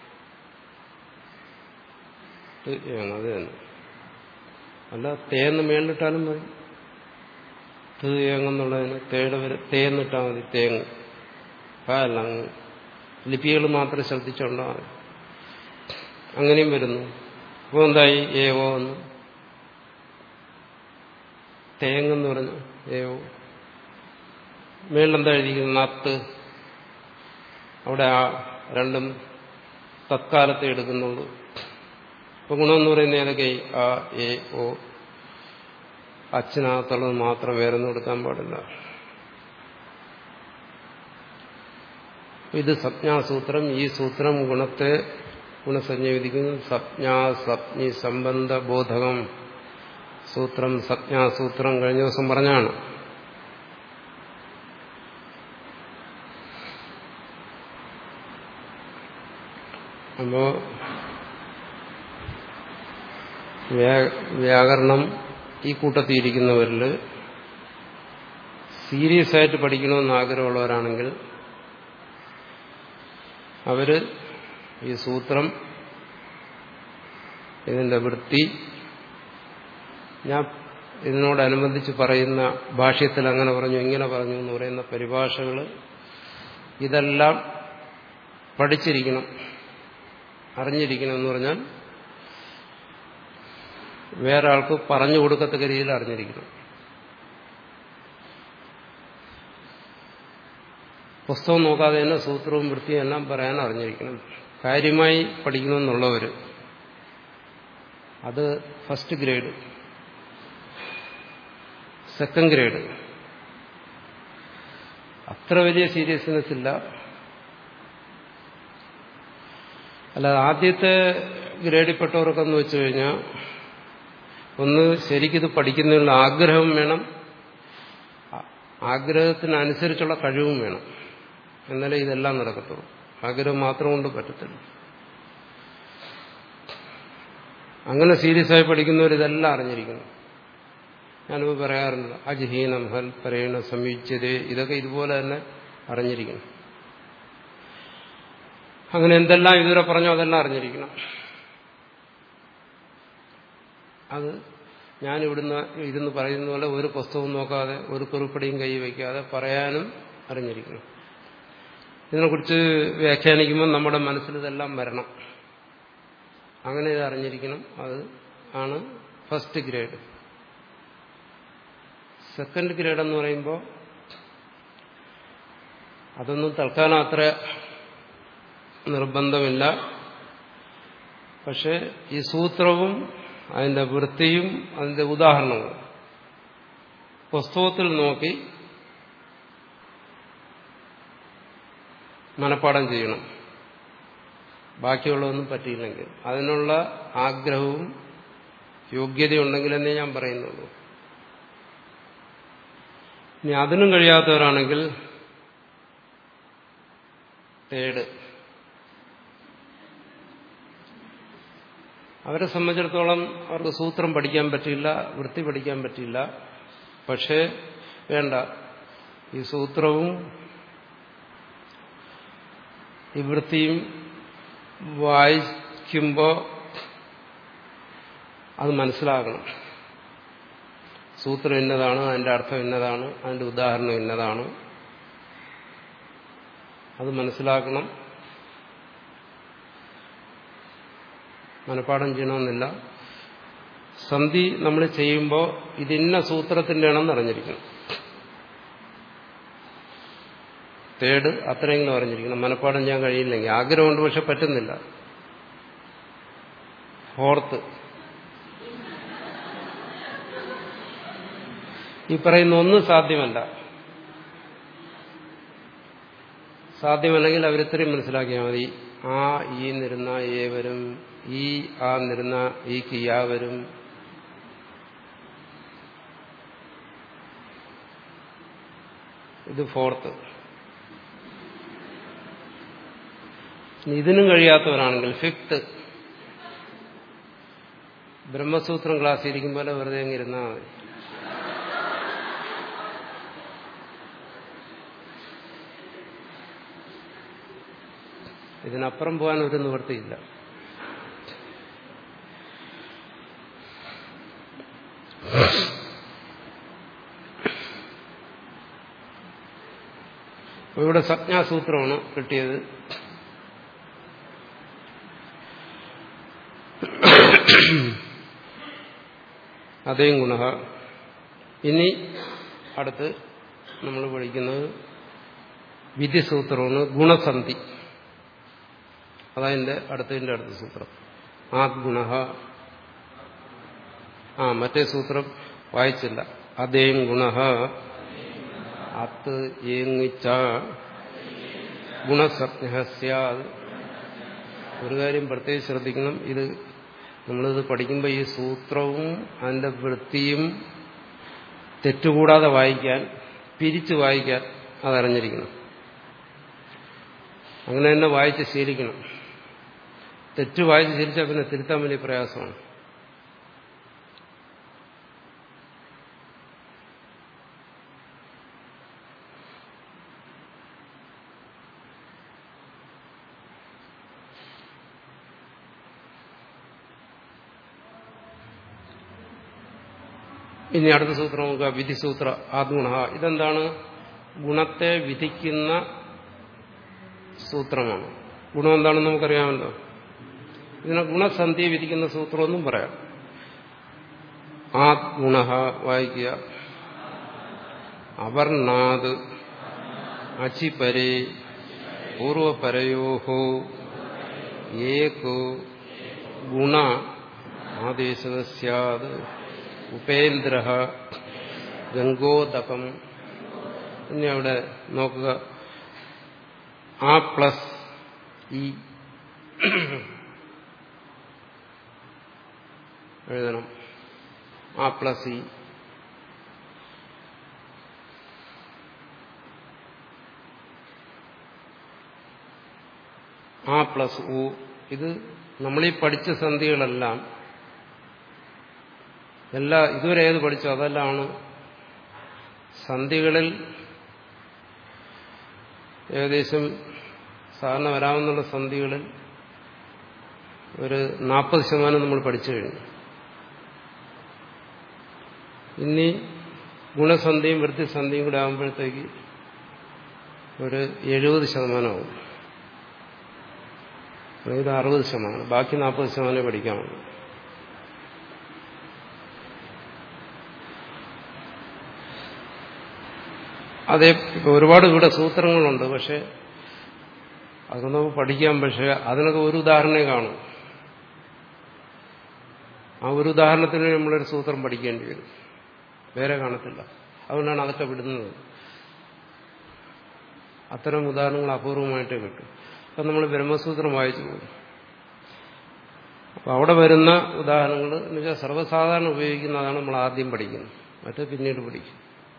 അത് തന്നെ അല്ല തേന്ന് മേളിലിട്ടാലും മതി തേങ്ങെന്നുള്ളതിന് തേയുടെ വരെ തേന്നിട്ടാൽ മതി തേങ്ങ് അല്ല അങ്ങ് ലിപികൾ മാത്രം ശ്രദ്ധിച്ചുകൊണ്ടാൽ മതി അങ്ങനെയും വരുന്നു അപ്പോൾ എന്തായി ഏവോ എന്ന് തേങ്ങെന്ന് പറഞ്ഞു ഏവോ മേളിലെന്താ എഴുതിയിരിക്കുന്നത് നത്ത് അവിടെ ആ രണ്ടും തത്കാലത്തെ എടുക്കുന്നുള്ളൂ ഇപ്പൊ ഗുണമെന്ന് പറയുന്ന ഏതൊക്കെ ആ എ ഓ അച്ഛനകത്തുള്ളത് മാത്രം വേറൊന്നും എടുക്കാൻ പാടില്ല ഇത് സപ്ഞാസൂത്രം ഈ സൂത്രം ഗുണത്തെ ഗുണസഞ്ജ വിധിക്കുന്നു സപ്ഞാ സപ്ഞി സംബന്ധ ബോധകം സൂത്രം സപ്ഞാസൂത്രം കഴിഞ്ഞ ദിവസം പറഞ്ഞാണ് അപ്പോ വ്യാകരണം ഈ കൂട്ടത്തിയിരിക്കുന്നവരിൽ സീരിയസ് ആയിട്ട് പഠിക്കണമെന്ന് ആഗ്രഹമുള്ളവരാണെങ്കിൽ അവര് ഈ സൂത്രം ഇതിന്റെ വൃത്തി ഞാൻ ഇതിനോടനുബന്ധിച്ച് പറയുന്ന ഭാഷ്യത്തിൽ അങ്ങനെ പറഞ്ഞു ഇങ്ങനെ പറഞ്ഞു എന്ന് പറയുന്ന പരിഭാഷകൾ ഇതെല്ലാം പഠിച്ചിരിക്കണം അറിഞ്ഞിരിക്കണം എന്ന് പറഞ്ഞാൽ വേറെ ആൾക്ക് പറഞ്ഞു കൊടുക്കത്തക്ക രീതിയിൽ അറിഞ്ഞിരിക്കണം പുസ്തകം നോക്കാതെ തന്നെ സൂത്രവും വൃത്തിയും എല്ലാം പറയാൻ അറിഞ്ഞിരിക്കണം കാര്യമായി പഠിക്കണമെന്നുള്ളവർ അത് ഫസ്റ്റ് ഗ്രേഡ് സെക്കൻഡ് ഗ്രേഡ് അത്ര വലിയ സീരിയസ്നെസ് ഇല്ല അല്ലാതെ ആദ്യത്തെ ഗ്രേഡിൽപ്പെട്ടവർക്കെന്ന് വെച്ചു കഴിഞ്ഞാൽ ഒന്ന് ശരിക്കിത് പഠിക്കുന്നതിനുള്ള ആഗ്രഹം വേണം ആഗ്രഹത്തിനനുസരിച്ചുള്ള കഴിവും വേണം എന്നാലേ ഇതെല്ലാം നടക്കത്തുള്ളൂ ആഗ്രഹം മാത്രം കൊണ്ട് പറ്റത്തില്ല അങ്ങനെ സീരിയസ് ആയി പഠിക്കുന്നവർ ഇതെല്ലാം അറിഞ്ഞിരിക്കുന്നു ഞാനിപ്പോൾ പറയാറുണ്ട് അജ്ഹീനം ഹൽ പരേണ സംയുജ്യതേ ഇതൊക്കെ ഇതുപോലെ തന്നെ അറിഞ്ഞിരിക്കണം അങ്ങനെ എന്തെല്ലാം ഇതുവരെ പറഞ്ഞോ അതെല്ലാം അറിഞ്ഞിരിക്കണം അത് ഞാൻ ഇവിടുന്ന് ഇരുന്ന് പറയുന്ന പോലെ ഒരു പുസ്തകവും നോക്കാതെ ഒരു കുറിപ്പടിയും കൈ വയ്ക്കാതെ പറയാനും അറിഞ്ഞിരിക്കണം ഇതിനെക്കുറിച്ച് വ്യാഖ്യാനിക്കുമ്പോൾ നമ്മുടെ മനസ്സിൽ ഇതെല്ലാം വരണം അങ്ങനെ ഇത് അറിഞ്ഞിരിക്കണം അത് ആണ് ഫസ്റ്റ് ഗ്രേഡ് സെക്കൻഡ് ഗ്രേഡ് എന്ന് പറയുമ്പോൾ അതൊന്നും തൽക്കാലം അത്ര നിർബന്ധമില്ല പക്ഷെ ഈ സൂത്രവും അതിന്റെ വൃത്തിയും അതിന്റെ ഉദാഹരണങ്ങളും പുസ്തകത്തിൽ നോക്കി മനഃപ്പാടം ചെയ്യണം ബാക്കിയുള്ളതൊന്നും പറ്റിയില്ലെങ്കിൽ അതിനുള്ള ആഗ്രഹവും യോഗ്യതയുണ്ടെങ്കിലെന്നേ ഞാൻ പറയുന്നുള്ളൂ ഇനി അതിനും കഴിയാത്തവരാണെങ്കിൽ തേട് അവരെ സംബന്ധിച്ചിടത്തോളം അവർക്ക് സൂത്രം പഠിക്കാൻ പറ്റില്ല വൃത്തി പഠിക്കാൻ പറ്റില്ല പക്ഷേ വേണ്ട ഈ സൂത്രവും ഈ വൃത്തിയും വായിക്കുമ്പോൾ അത് മനസ്സിലാകണം സൂത്രം ഇന്നതാണ് അതിന്റെ അർത്ഥം ഇന്നതാണ് അതിന്റെ ഉദാഹരണം ഇന്നതാണ് അത് മനസ്സിലാക്കണം മനഃപ്പാഠം ചെയ്യണമെന്നില്ല സന്ധി നമ്മൾ ചെയ്യുമ്പോൾ ഇതിന്ന സൂത്രത്തിന്റെ ആണെന്ന് അറിഞ്ഞിരിക്കണം തേട് അത്രയെങ്കിലും അറിഞ്ഞിരിക്കണം മനഃപ്പാഠം ചെയ്യാൻ കഴിയില്ലെങ്കിൽ ആഗ്രഹമുണ്ട് പക്ഷെ പറ്റുന്നില്ല ഫോർത്ത് ഈ പറയുന്ന ഒന്നും സാധ്യമല്ല സാധ്യമല്ലെങ്കിൽ അവരിത്രയും മനസ്സിലാക്കിയാൽ മതി ആ ഈ നിരുന്ന ഏ വരും ഈ ആ നിരുന്ന ഈ കിയാ വരും ഇത് ഫോർത്ത് ഇതിനും കഴിയാത്തവരാണെങ്കിൽ ഫിഫ്ത്ത് ബ്രഹ്മസൂത്രം ക്ലാസ് ഇരിക്കും പോലെ വെറുതെ അങ്ങ് ഇരുന്നാൽ മതി ഇതിനപ്പുറം പോകാൻ ഒരു നിവൃത്തിയില്ല ഇവിടെ സംജ്ഞാസൂത്രമാണ് കിട്ടിയത് അതേം ഗുണ ഇനി അടുത്ത് നമ്മൾ പഠിക്കുന്നത് വിധിസൂത്രമാണ് ഗുണസന്ധി അതതിന്റെ അടുത്തതിന്റെ അടുത്ത സൂത്രം ആദ്ഗുണ ആ മറ്റേ സൂത്രം വായിച്ചില്ല അതേം ഗുണ അത്ത് ഏങ്ങിച്ച ഗുണസജ്ഞ ഒരു കാര്യം പ്രത്യേകം ശ്രദ്ധിക്കണം ഇത് നമ്മളിത് പഠിക്കുമ്പോൾ ഈ സൂത്രവും അതിന്റെ വൃത്തിയും തെറ്റുകൂടാതെ വായിക്കാൻ പിരിച്ചു വായിക്കാൻ അതറിഞ്ഞിരിക്കണം അങ്ങനെ തന്നെ വായിച്ച് ശീലിക്കണം തെറ്റ് വായിച്ച് ശീലിച്ചാൽ പിന്നെ തിരുത്താൻ വലിയ പ്രയാസമാണ് ഇനി അടുത്ത സൂത്രം നോക്കുക വിധിസൂത്ര ആദ്ഗുണ ഇതെന്താണ് ഗുണത്തെ വിധിക്കുന്ന സൂത്രമാണ് ഗുണം എന്താണെന്ന് നമുക്കറിയാമല്ലോ ഇതിനെ ഗുണസന്ധി വിധിക്കുന്ന സൂത്രമൊന്നും പറയാം ആ ഗുണ വായിക്കുക അവർണാത് അചിപരേ പൂർവപരയോ ഏകോ ഗുണ ആദേശ സ്യാത് ഉപേന്ദ്ര ഗംഗോദകം ഇനി അവിടെ നോക്കുക ആ പ്ലസ് ഇ എഴുതണം ആ പ്ലസ് ഇ ആ പ്ലസ് ഉ ഇത് നമ്മളീ പഠിച്ച സന്ധികളെല്ലാം എല്ലാ ഇതുവരെ ഏത് പഠിച്ചോ അതെല്ലാമാണ് സന്ധികളിൽ ഏകദേശം സാധാരണ വരാമെന്നുള്ള സന്ധികളിൽ ഒരു നാൽപ്പത് ശതമാനം നമ്മൾ പഠിച്ചു കഴിഞ്ഞു ഇനി ഗുണസന്ധിയും വൃത്തിസന്ധിയും കൂടെ ആകുമ്പോഴത്തേക്ക് ഒരു എഴുപത് ശതമാനമാവും അതായത് അറുപത് ശതമാനം ബാക്കി നാൽപ്പത് ശതമാനം പഠിക്കാമുള്ളൂ അതെ ഇപ്പൊ ഒരുപാട് ഇവിടെ സൂത്രങ്ങളുണ്ട് പക്ഷെ അത് നമുക്ക് പഠിക്കാം പക്ഷെ അതിനൊക്കെ ഒരു ഉദാഹരണമേ കാണും ആ ഒരു ഉദാഹരണത്തിന് നമ്മളൊരു സൂത്രം പഠിക്കേണ്ടി വരും വേറെ കാണത്തില്ല അതുകൊണ്ടാണ് അതൊക്കെ വിടുന്നത് അത്തരം ഉദാഹരണങ്ങൾ അപൂർവമായിട്ടേ കിട്ടും അപ്പം നമ്മൾ ബ്രഹ്മസൂത്രം വായിച്ചു പോകും അപ്പോൾ അവിടെ വരുന്ന ഉദാഹരണങ്ങൾ എന്ന് വെച്ചാൽ സർവ്വസാധാരണ ഉപയോഗിക്കുന്നതാണ് നമ്മൾ ആദ്യം പഠിക്കുന്നത് മറ്റേ പിന്നീട് പഠിക്കും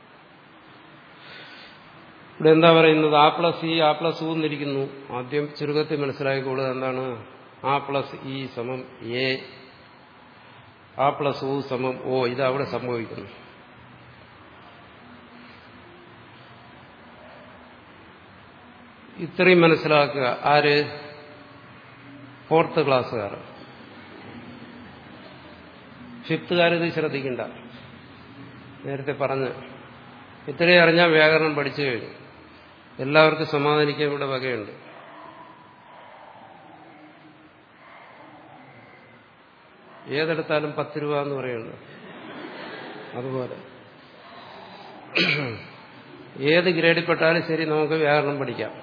ഇവിടെ എന്താ പറയുന്നത് ആ പ്ലസ് ഇ ആ പ്ലസ് ഉ എന്നിരിക്കുന്നു ആദ്യം ചുരുക്കത്തിൽ മനസ്സിലാക്കിക്കൊള്ളുക എന്താണ് ആ പ്ലസ് ഇ സമം എ ആ പ്ലസ് ഉ സമം ഓ ഇത് അവിടെ സംഭവിക്കുന്നു ഇത്രയും മനസ്സിലാക്കുക ആര് ഫോർത്ത് ക്ലാസ്സുകാർ ഫിഫ്ത്തുകാരിത് ശ്രദ്ധിക്കണ്ട നേരത്തെ പറഞ്ഞ് ഇത്രയും അറിഞ്ഞാൽ വ്യാകരണം പഠിച്ചു കഴിഞ്ഞു എല്ലാവർക്കും സമാധാനിക്കാൻ ഇവിടെ വകയുണ്ട് ഏതെടുത്താലും പത്ത് രൂപ എന്ന് പറയുന്നത് അതുപോലെ ഏത് ഗ്രേഡിൽപ്പെട്ടാലും ശരി നമുക്ക് വ്യാകരണം പഠിക്കാം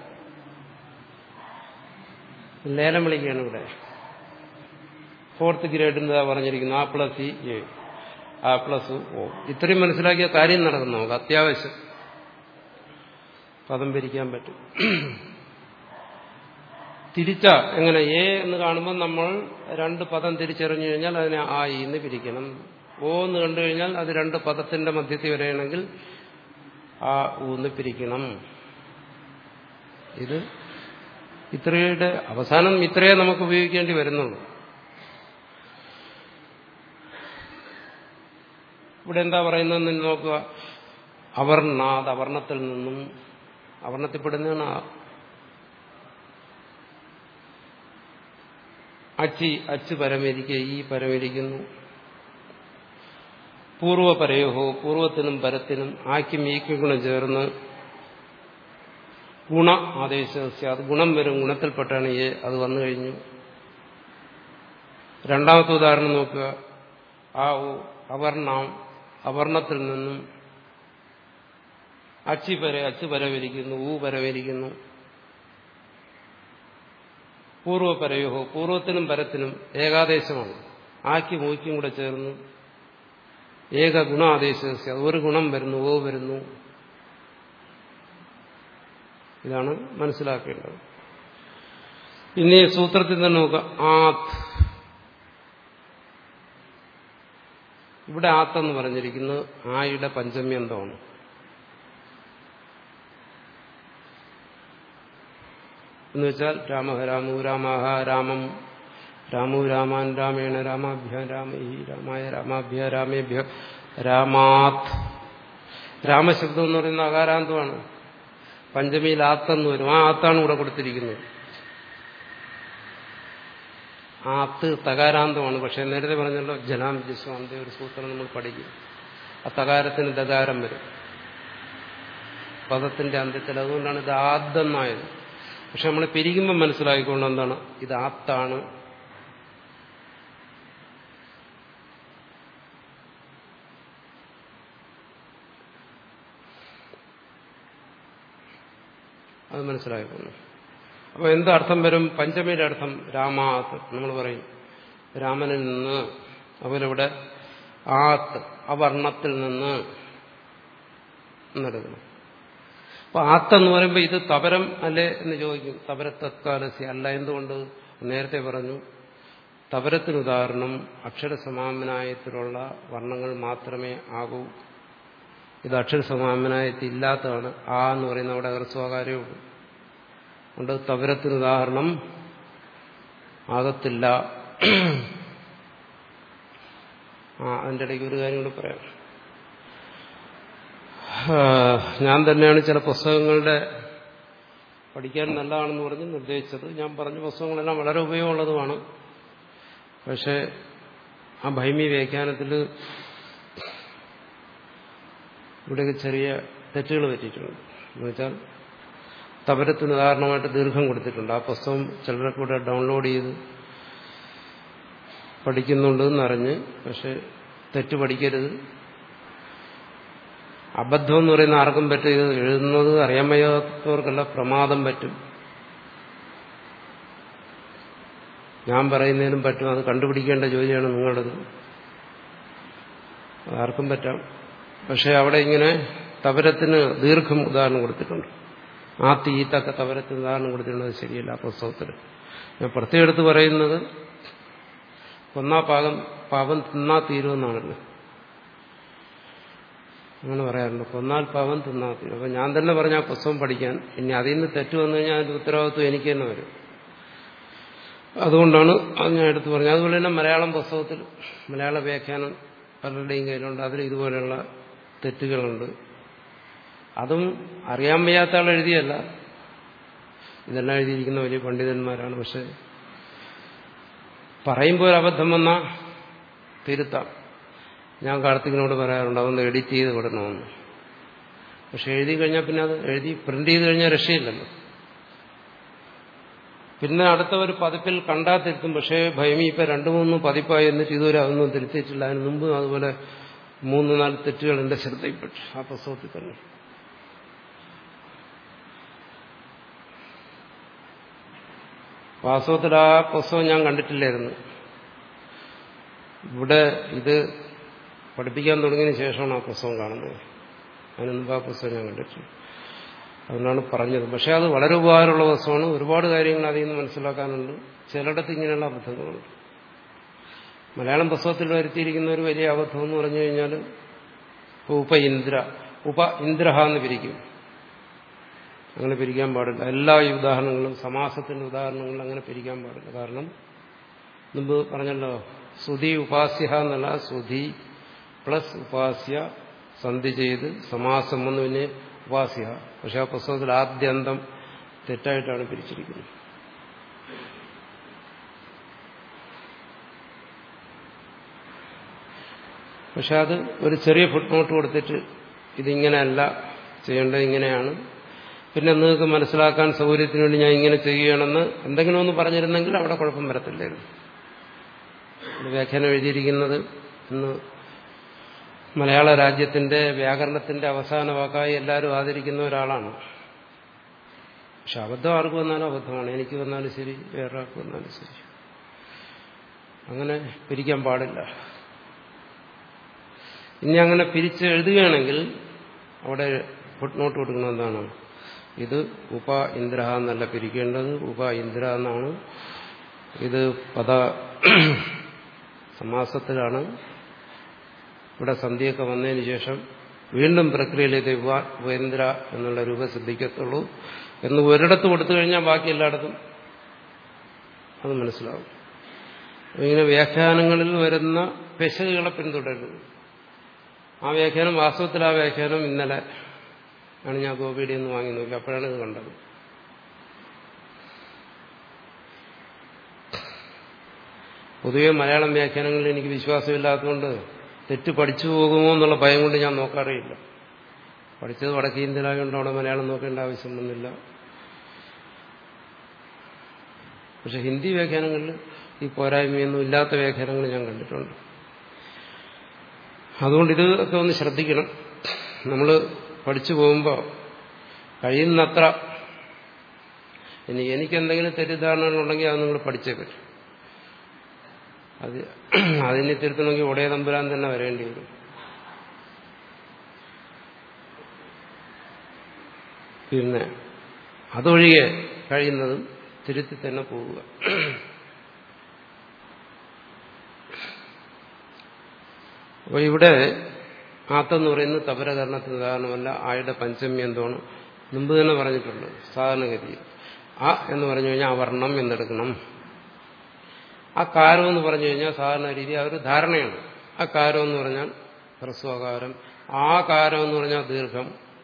ലേലം വിളിക്കുകയാണ് ഇവിടെ ഫോർത്ത് ഗ്രേഡ് എന്താ പറഞ്ഞിരിക്കുന്നു ആ പ്ലസ് ഇ എ ആ പ്ലസ് ഓ ഇത്രയും മനസ്സിലാക്കിയ കാര്യം നടക്കും നമുക്ക് അത്യാവശ്യം പദം പിരിക്കാൻ പറ്റും തിരിച്ച എങ്ങനെ എ എന്ന് കാണുമ്പോൾ നമ്മൾ രണ്ട് പദം തിരിച്ചറിഞ്ഞു കഴിഞ്ഞാൽ അതിനെ ആ ഇന്ന് പിരിക്കണം ഓ എന്ന് കണ്ടു കഴിഞ്ഞാൽ അത് രണ്ട് പദത്തിന്റെ മധ്യത്തിൽ വരെയാണെങ്കിൽ ആ ഊന്ന് പിരിക്കണം ഇത് ഇത്രയുടെ അവസാനം ഇത്രയേ നമുക്ക് ഉപയോഗിക്കേണ്ടി വരുന്നുള്ളൂ ഇവിടെ എന്താ പറയുന്നതെന്ന് നോക്കുക അവർണാത് അവർണത്തിൽ നിന്നും അവർണത്തിൽപ്പെടുന്നതാണ് ആ അച്ചി അച്ച് പരമരിക്കുക ഈ പരമരിക്കുന്നു പൂർവപരയോഹോ പൂർവത്തിനും പരത്തിനും ആക്കും ഈക്കും ഗുണം ചേർന്ന് ഗുണ ആദേശ അത് ഗുണം വരും ഗുണത്തിൽപ്പെട്ടാണ് ഏ അത് വന്നു കഴിഞ്ഞു രണ്ടാമത്തെ ഉദാഹരണം നോക്കുക ആ ഓ അവർണാം അവർണത്തിൽ നിന്നും അച്ചി പര അച്ച് പരവരിക്കുന്നു ഊ പരവരിക്കുന്നു പൂർവപരയോഹോ പൂർവത്തിനും പരത്തിനും ഏകാദേശമാണ് ആക്കി മൂക്കും കൂടെ ചേർന്ന് ഏക ഗുണാദേശ ഒരു ഗുണം വരുന്നു ഓ വരുന്നു ഇതാണ് മനസ്സിലാക്കേണ്ടത് ഇനി സൂത്രത്തിൽ തന്നെ നോക്കുക ആത്ത് ഇവിടെ ആത്തെന്ന് പറഞ്ഞിരിക്കുന്നത് ആയുടെ പഞ്ചമി എന്താണ് എന്ന് വെച്ചാൽ രാമ രാമു രാമഹ രാമം രാമു രാമാൻ രാമേണ രാമാഭ്യ രാമൈ രാമായ രാമാഭ്യ രാമേഭ്യ രാമാത് രാമശബ്ദം എന്ന് പറയുന്ന അകാരാന്തമാണ് പഞ്ചമിയിൽ ആത്തെന്ന് വരും ആ ആത്താണ് ഇവിടെ കൊടുത്തിരിക്കുന്നത് ആത്ത് തകാരാന്തമാണ് പക്ഷെ നേരത്തെ പറഞ്ഞല്ലോ ജനാം ജിസ്വാന്തി ഒരു സൂത്രം നമ്മൾ പഠിക്കും ആ തകാരത്തിന് ദകാരം വരും പദത്തിന്റെ അന്ത്യത്തിൽ അതുകൊണ്ടാണ് ഇത് ആദ്തെന്നായത് പക്ഷെ നമ്മൾ പിരിക്കുമ്പോൾ മനസ്സിലാക്കിക്കൊണ്ട് എന്താണ് ഇത് ആത്താണ് അത് മനസ്സിലാക്കുന്നു അപ്പോൾ എന്ത് അർത്ഥം വരും പഞ്ചമിയുടെ അർത്ഥം രാമാത്ത് നമ്മൾ പറയും രാമനിൽ നിന്ന് അവരിവിടെ ആത്ത് അവർണത്തിൽ നിന്ന് എന്നെടുക്കണം അപ്പൊ ആത്തെന്ന് പറയുമ്പോൾ ഇത് തപരം അല്ലേ എന്ന് ചോദിക്കും തപര തത്കാലസി അല്ല എന്തുകൊണ്ട് നേരത്തെ പറഞ്ഞു തപരത്തിന് ഉദാഹരണം അക്ഷരസമാമനായത്തിലുള്ള വർണ്ണങ്ങൾ മാത്രമേ ആകൂ ഇത് അക്ഷരസമാമനായത്തില്ലാത്തതാണ് ആ എന്ന് പറയുന്ന അവിടെ ഹ്രസ്വകാര്യമുള്ളൂ അതുകൊണ്ട് തപരത്തിന് ഉദാഹരണം ആകത്തില്ല ആ അതിൻ്റെ ഇടയ്ക്ക് ഒരു കാര്യം കൂടി പറയാം ഞാൻ തന്നെയാണ് ചില പുസ്തകങ്ങളുടെ പഠിക്കാൻ നല്ലതാണെന്ന് പറഞ്ഞ് നിർദ്ദേശിച്ചത് ഞാൻ പറഞ്ഞ പുസ്തകങ്ങളെല്ലാം വളരെ ഉപയോഗമുള്ളതുമാണ് പക്ഷേ ആ ഭൈമി വ്യാഖ്യാനത്തിൽ ഇവിടെയൊക്കെ ചെറിയ തെറ്റുകൾ പറ്റിയിട്ടുണ്ട് എന്നുവെച്ചാൽ തപരത്തിന് ഉദാഹരണമായിട്ട് ദീർഘം കൊടുത്തിട്ടുണ്ട് ആ പുസ്തകം ചിലരൊക്കെ ഇവിടെ ഡൗൺലോഡ് ചെയ്ത് പഠിക്കുന്നുണ്ട് എന്നറിഞ്ഞ് പക്ഷെ തെറ്റ് പഠിക്കരുത് അബദ്ധം എന്ന് പറയുന്ന ആർക്കും പറ്റും ഇത് എഴുതുന്നത് അറിയാൻ വയ്യാത്തവർക്കല്ല പ്രമാദം പറ്റും ഞാൻ പറയുന്നതിനും പറ്റും അത് കണ്ടുപിടിക്കേണ്ട ജോലിയാണ് നിങ്ങളുടേത് അതാർക്കും പറ്റാം പക്ഷെ അവിടെ ഇങ്ങനെ തപരത്തിന് ദീർഘം ഉദാഹരണം കൊടുത്തിട്ടുണ്ട് ആ തീത്തൊക്കെ തപരത്തിന് ഉദാഹരണം കൊടുത്തിട്ടുണ്ട് അത് ശരിയല്ല ആ പുസ്തകത്തിൽ ഞാൻ പ്രത്യേകം എടുത്ത് പറയുന്നത് കൊന്നാ പാകം പാപം തിന്നാ തീരുമെന്നാണല്ലോ അങ്ങനെ പറയാറുണ്ട് കൊന്നാൽ പാവം തിന്നാൽ തീരും അപ്പം ഞാൻ തന്നെ പറഞ്ഞ ആ പുസ്തകം പഠിക്കാൻ ഇനി അതിൽ നിന്ന് തെറ്റ് വന്നു കഴിഞ്ഞാൽ അതിൻ്റെ ഉത്തരവാദിത്വം എനിക്ക് തന്നെ വരും അതുകൊണ്ടാണ് അത് ഞാൻ എടുത്തു പറഞ്ഞത് അതുപോലെ തന്നെ മലയാളം പുസ്തകത്തിൽ മലയാള വ്യാഖ്യാനം പലരുടെയും കയ്യിലുണ്ട് അതിൽ ഇതുപോലെയുള്ള തെറ്റുകളുണ്ട് അതും അറിയാൻ വയ്യാത്ത ആൾ എഴുതിയല്ല ഇതെല്ലാം എഴുതിയിരിക്കുന്ന വലിയ പണ്ഡിതന്മാരാണ് പക്ഷെ പറയുമ്പോൾ ഒരു അബദ്ധം വന്നാൽ തിരുത്താം ഞാൻ കാർത്തികിനോട് പറയാറുണ്ട് അതൊന്ന് എഡിറ്റ് ചെയ്ത് വിടണമെന്ന് പക്ഷെ എഴുതി കഴിഞ്ഞാൽ പിന്നെ അത് എഴുതി പ്രിന്റ് ചെയ്ത് കഴിഞ്ഞാൽ രക്ഷയില്ലല്ലോ പിന്നെ അടുത്ത ഒരു പതിപ്പിൽ കണ്ടാ തിരുത്തും പക്ഷേ ഭയമി ഇപ്പൊ രണ്ടു മൂന്ന് പതിപ്പായി എന്നിട്ട് ഇതുവരെ അതൊന്നും തിരുത്തിയിട്ടില്ല അതിന് മുമ്പ് അതുപോലെ മൂന്ന് നാല് തെറ്റുകൾ എന്റെ ശ്രദ്ധയിൽപ്പെട്ടു ആ പുസ്തകത്തിൽ തന്നെ വാസ്തവത്തിൽ ആ പുസ്തകം ഞാൻ കണ്ടിട്ടില്ലായിരുന്നു ഇവിടെ ഇത് പഠിപ്പിക്കാൻ തുടങ്ങിയതിന് ശേഷമാണ് ആ പുസ്തകം കാണുന്നത് അതിന് മുമ്പ് ആ പുസ്തകം ഞാൻ കണ്ടിട്ടില്ല അതുകൊണ്ടാണ് പറഞ്ഞത് പക്ഷെ അത് വളരെ ഉപകാരമുള്ള പുസ്തകമാണ് ഒരുപാട് കാര്യങ്ങൾ അതിൽ നിന്ന് മനസ്സിലാക്കാനുണ്ട് ചിലയിടത്ത് ഇങ്ങനെയുള്ള അബദ്ധങ്ങളുണ്ട് മലയാളം പുസ്തകത്തിൽ വരുത്തിയിരിക്കുന്ന ഒരു വലിയ അബദ്ധം എന്ന് പറഞ്ഞു കഴിഞ്ഞാൽ ഉപ ഇന്ദ്ര ഉപ ഇന്ദ്രഹ എന്ന് പിരിക്കും അങ്ങനെ പിരിക്കാൻ പാടില്ല എല്ലാ ഈ ഉദാഹരണങ്ങളും സമാസത്തിന്റെ ഉദാഹരണങ്ങളും അങ്ങനെ പിരിക്കാൻ പാടില്ല കാരണം മുമ്പ് പറഞ്ഞല്ലോ സുധി ഉപാസ്യ എന്നല്ല സുധി പ്ലസ് ഉപാസ്യ സന്ധി ചെയ്ത് സമാസം വന്ന് പിന്നെ ഉപാസ്യ പക്ഷെ ആ പുസ്തകത്തിൽ ആദ്യന്തം തെറ്റായിട്ടാണ് പിരിച്ചിരിക്കുന്നത് പക്ഷെ അത് ഒരു ചെറിയ ഫുട് നോട്ട് കൊടുത്തിട്ട് ഇതിങ്ങനെയല്ല ചെയ്യേണ്ടത് ഇങ്ങനെയാണ് പിന്നെ നിങ്ങൾക്ക് മനസ്സിലാക്കാൻ സൗകര്യത്തിന് വേണ്ടി ഞാൻ ഇങ്ങനെ ചെയ്യുകയാണെന്ന് എന്തെങ്കിലും ഒന്ന് പറഞ്ഞിരുന്നെങ്കിൽ അവിടെ കുഴപ്പം വരത്തില്ലായിരുന്നു വ്യാഖ്യാനം എഴുതിയിരിക്കുന്നത് ഇന്ന് മലയാള രാജ്യത്തിന്റെ വ്യാകരണത്തിന്റെ അവസാന വാക്കായി എല്ലാവരും ആദരിക്കുന്ന ഒരാളാണ് പക്ഷെ അബദ്ധം ആർക്ക് വന്നാലും അബദ്ധമാണ് എനിക്ക് വന്നാലും ശരി വേറൊരാൾക്ക് വന്നാലും ശരി അങ്ങനെ പിരിക്കാൻ പാടില്ല ഇനി അങ്ങനെ പിരിച്ച് എഴുതുകയാണെങ്കിൽ അവിടെ ഫുട്നോട്ട് കൊടുക്കുന്നത് എന്താണ് ഇത് ഉപ ഇന്ദ്ര എന്നല്ല പിരിക്കേണ്ടത് ഉപ ഇന്ദ്ര എന്നാണ് ഇത് പദ സമാസത്തിലാണ് ഇവിടെ സന്ധിയൊക്കെ വന്നതിന് ശേഷം വീണ്ടും പ്രക്രിയയിലേക്ക് ഉപേന്ദ്ര എന്നുള്ള രൂപം ശ്രദ്ധിക്കത്തുള്ളൂ എന്ന് ഒരിടത്ത് കൊടുത്തു കഴിഞ്ഞാൽ ബാക്കി എല്ലായിടത്തും അത് മനസ്സിലാവും ഇങ്ങനെ വ്യാഖ്യാനങ്ങളിൽ വരുന്ന പെശകുകളെ പിന്തുടരുന്നു ആ വ്യാഖ്യാനം വാസ്തവത്തിൽ ആ വ്യാഖ്യാനം ഇന്നലെ ആണ് ഞാൻ ഗോപിയുടെ നിന്ന് വാങ്ങി നോക്കി അപ്പോഴാണ് ഇത് കണ്ടത് പൊതുവെ മലയാളം വ്യാഖ്യാനങ്ങളിൽ എനിക്ക് വിശ്വാസമില്ലാത്തതുകൊണ്ട് തെറ്റ് പഠിച്ചു പോകുമോ എന്നുള്ള ഭയം കൊണ്ട് ഞാൻ നോക്കാറില്ല പഠിച്ചത് വടക്കേ ഇന്ത്യയിലായതുകൊണ്ട് അവിടെ മലയാളം നോക്കേണ്ട ആവശ്യം വന്നില്ല പക്ഷെ ഹിന്ദി വ്യാഖ്യാനങ്ങളിൽ ഈ പോരായ്മയൊന്നും ഇല്ലാത്ത വ്യാഖ്യാനങ്ങൾ ഞാൻ കണ്ടിട്ടുണ്ട് അതുകൊണ്ട് ഇതൊക്കെ ഒന്ന് ശ്രദ്ധിക്കണം നമ്മൾ പഠിച്ചു പോകുമ്പോൾ കഴിയുന്നത്ര ഇനി എനിക്കെന്തെങ്കിലും തെറ്റിദ്ധാരണകളുണ്ടെങ്കിൽ അത് നിങ്ങൾ പഠിച്ചേ പറ്റും അത് അതിനെ തിരുത്തണമെങ്കിൽ ഒടയ തമ്പുരാൻ തന്നെ വരേണ്ടി വരും പിന്നെ അതൊഴികെ കഴിയുന്നതും തിരുത്തി തന്നെ പോവുക അപ്പോൾ ഇവിടെ ആത്തെന്ന് പറയുന്നത് തപരകരണത്തിന് ഉദാഹരണമല്ല ആയുടെ പഞ്ചമി എന്താണ് മുമ്പ് തന്നെ പറഞ്ഞിട്ടുണ്ട് സാധാരണഗതിയിൽ ആ എന്ന് പറഞ്ഞു കഴിഞ്ഞാൽ അവർണം എന്നെടുക്കണം ആ കാരം എന്ന് പറഞ്ഞു കഴിഞ്ഞാൽ സാധാരണ രീതി ആ ഒരു ധാരണയാണ് ആ കാരം എന്ന് പറഞ്ഞാൽ ഹ്രസ്വകാരം ആ കാരം എന്ന് പറഞ്ഞാൽ ദീർഘം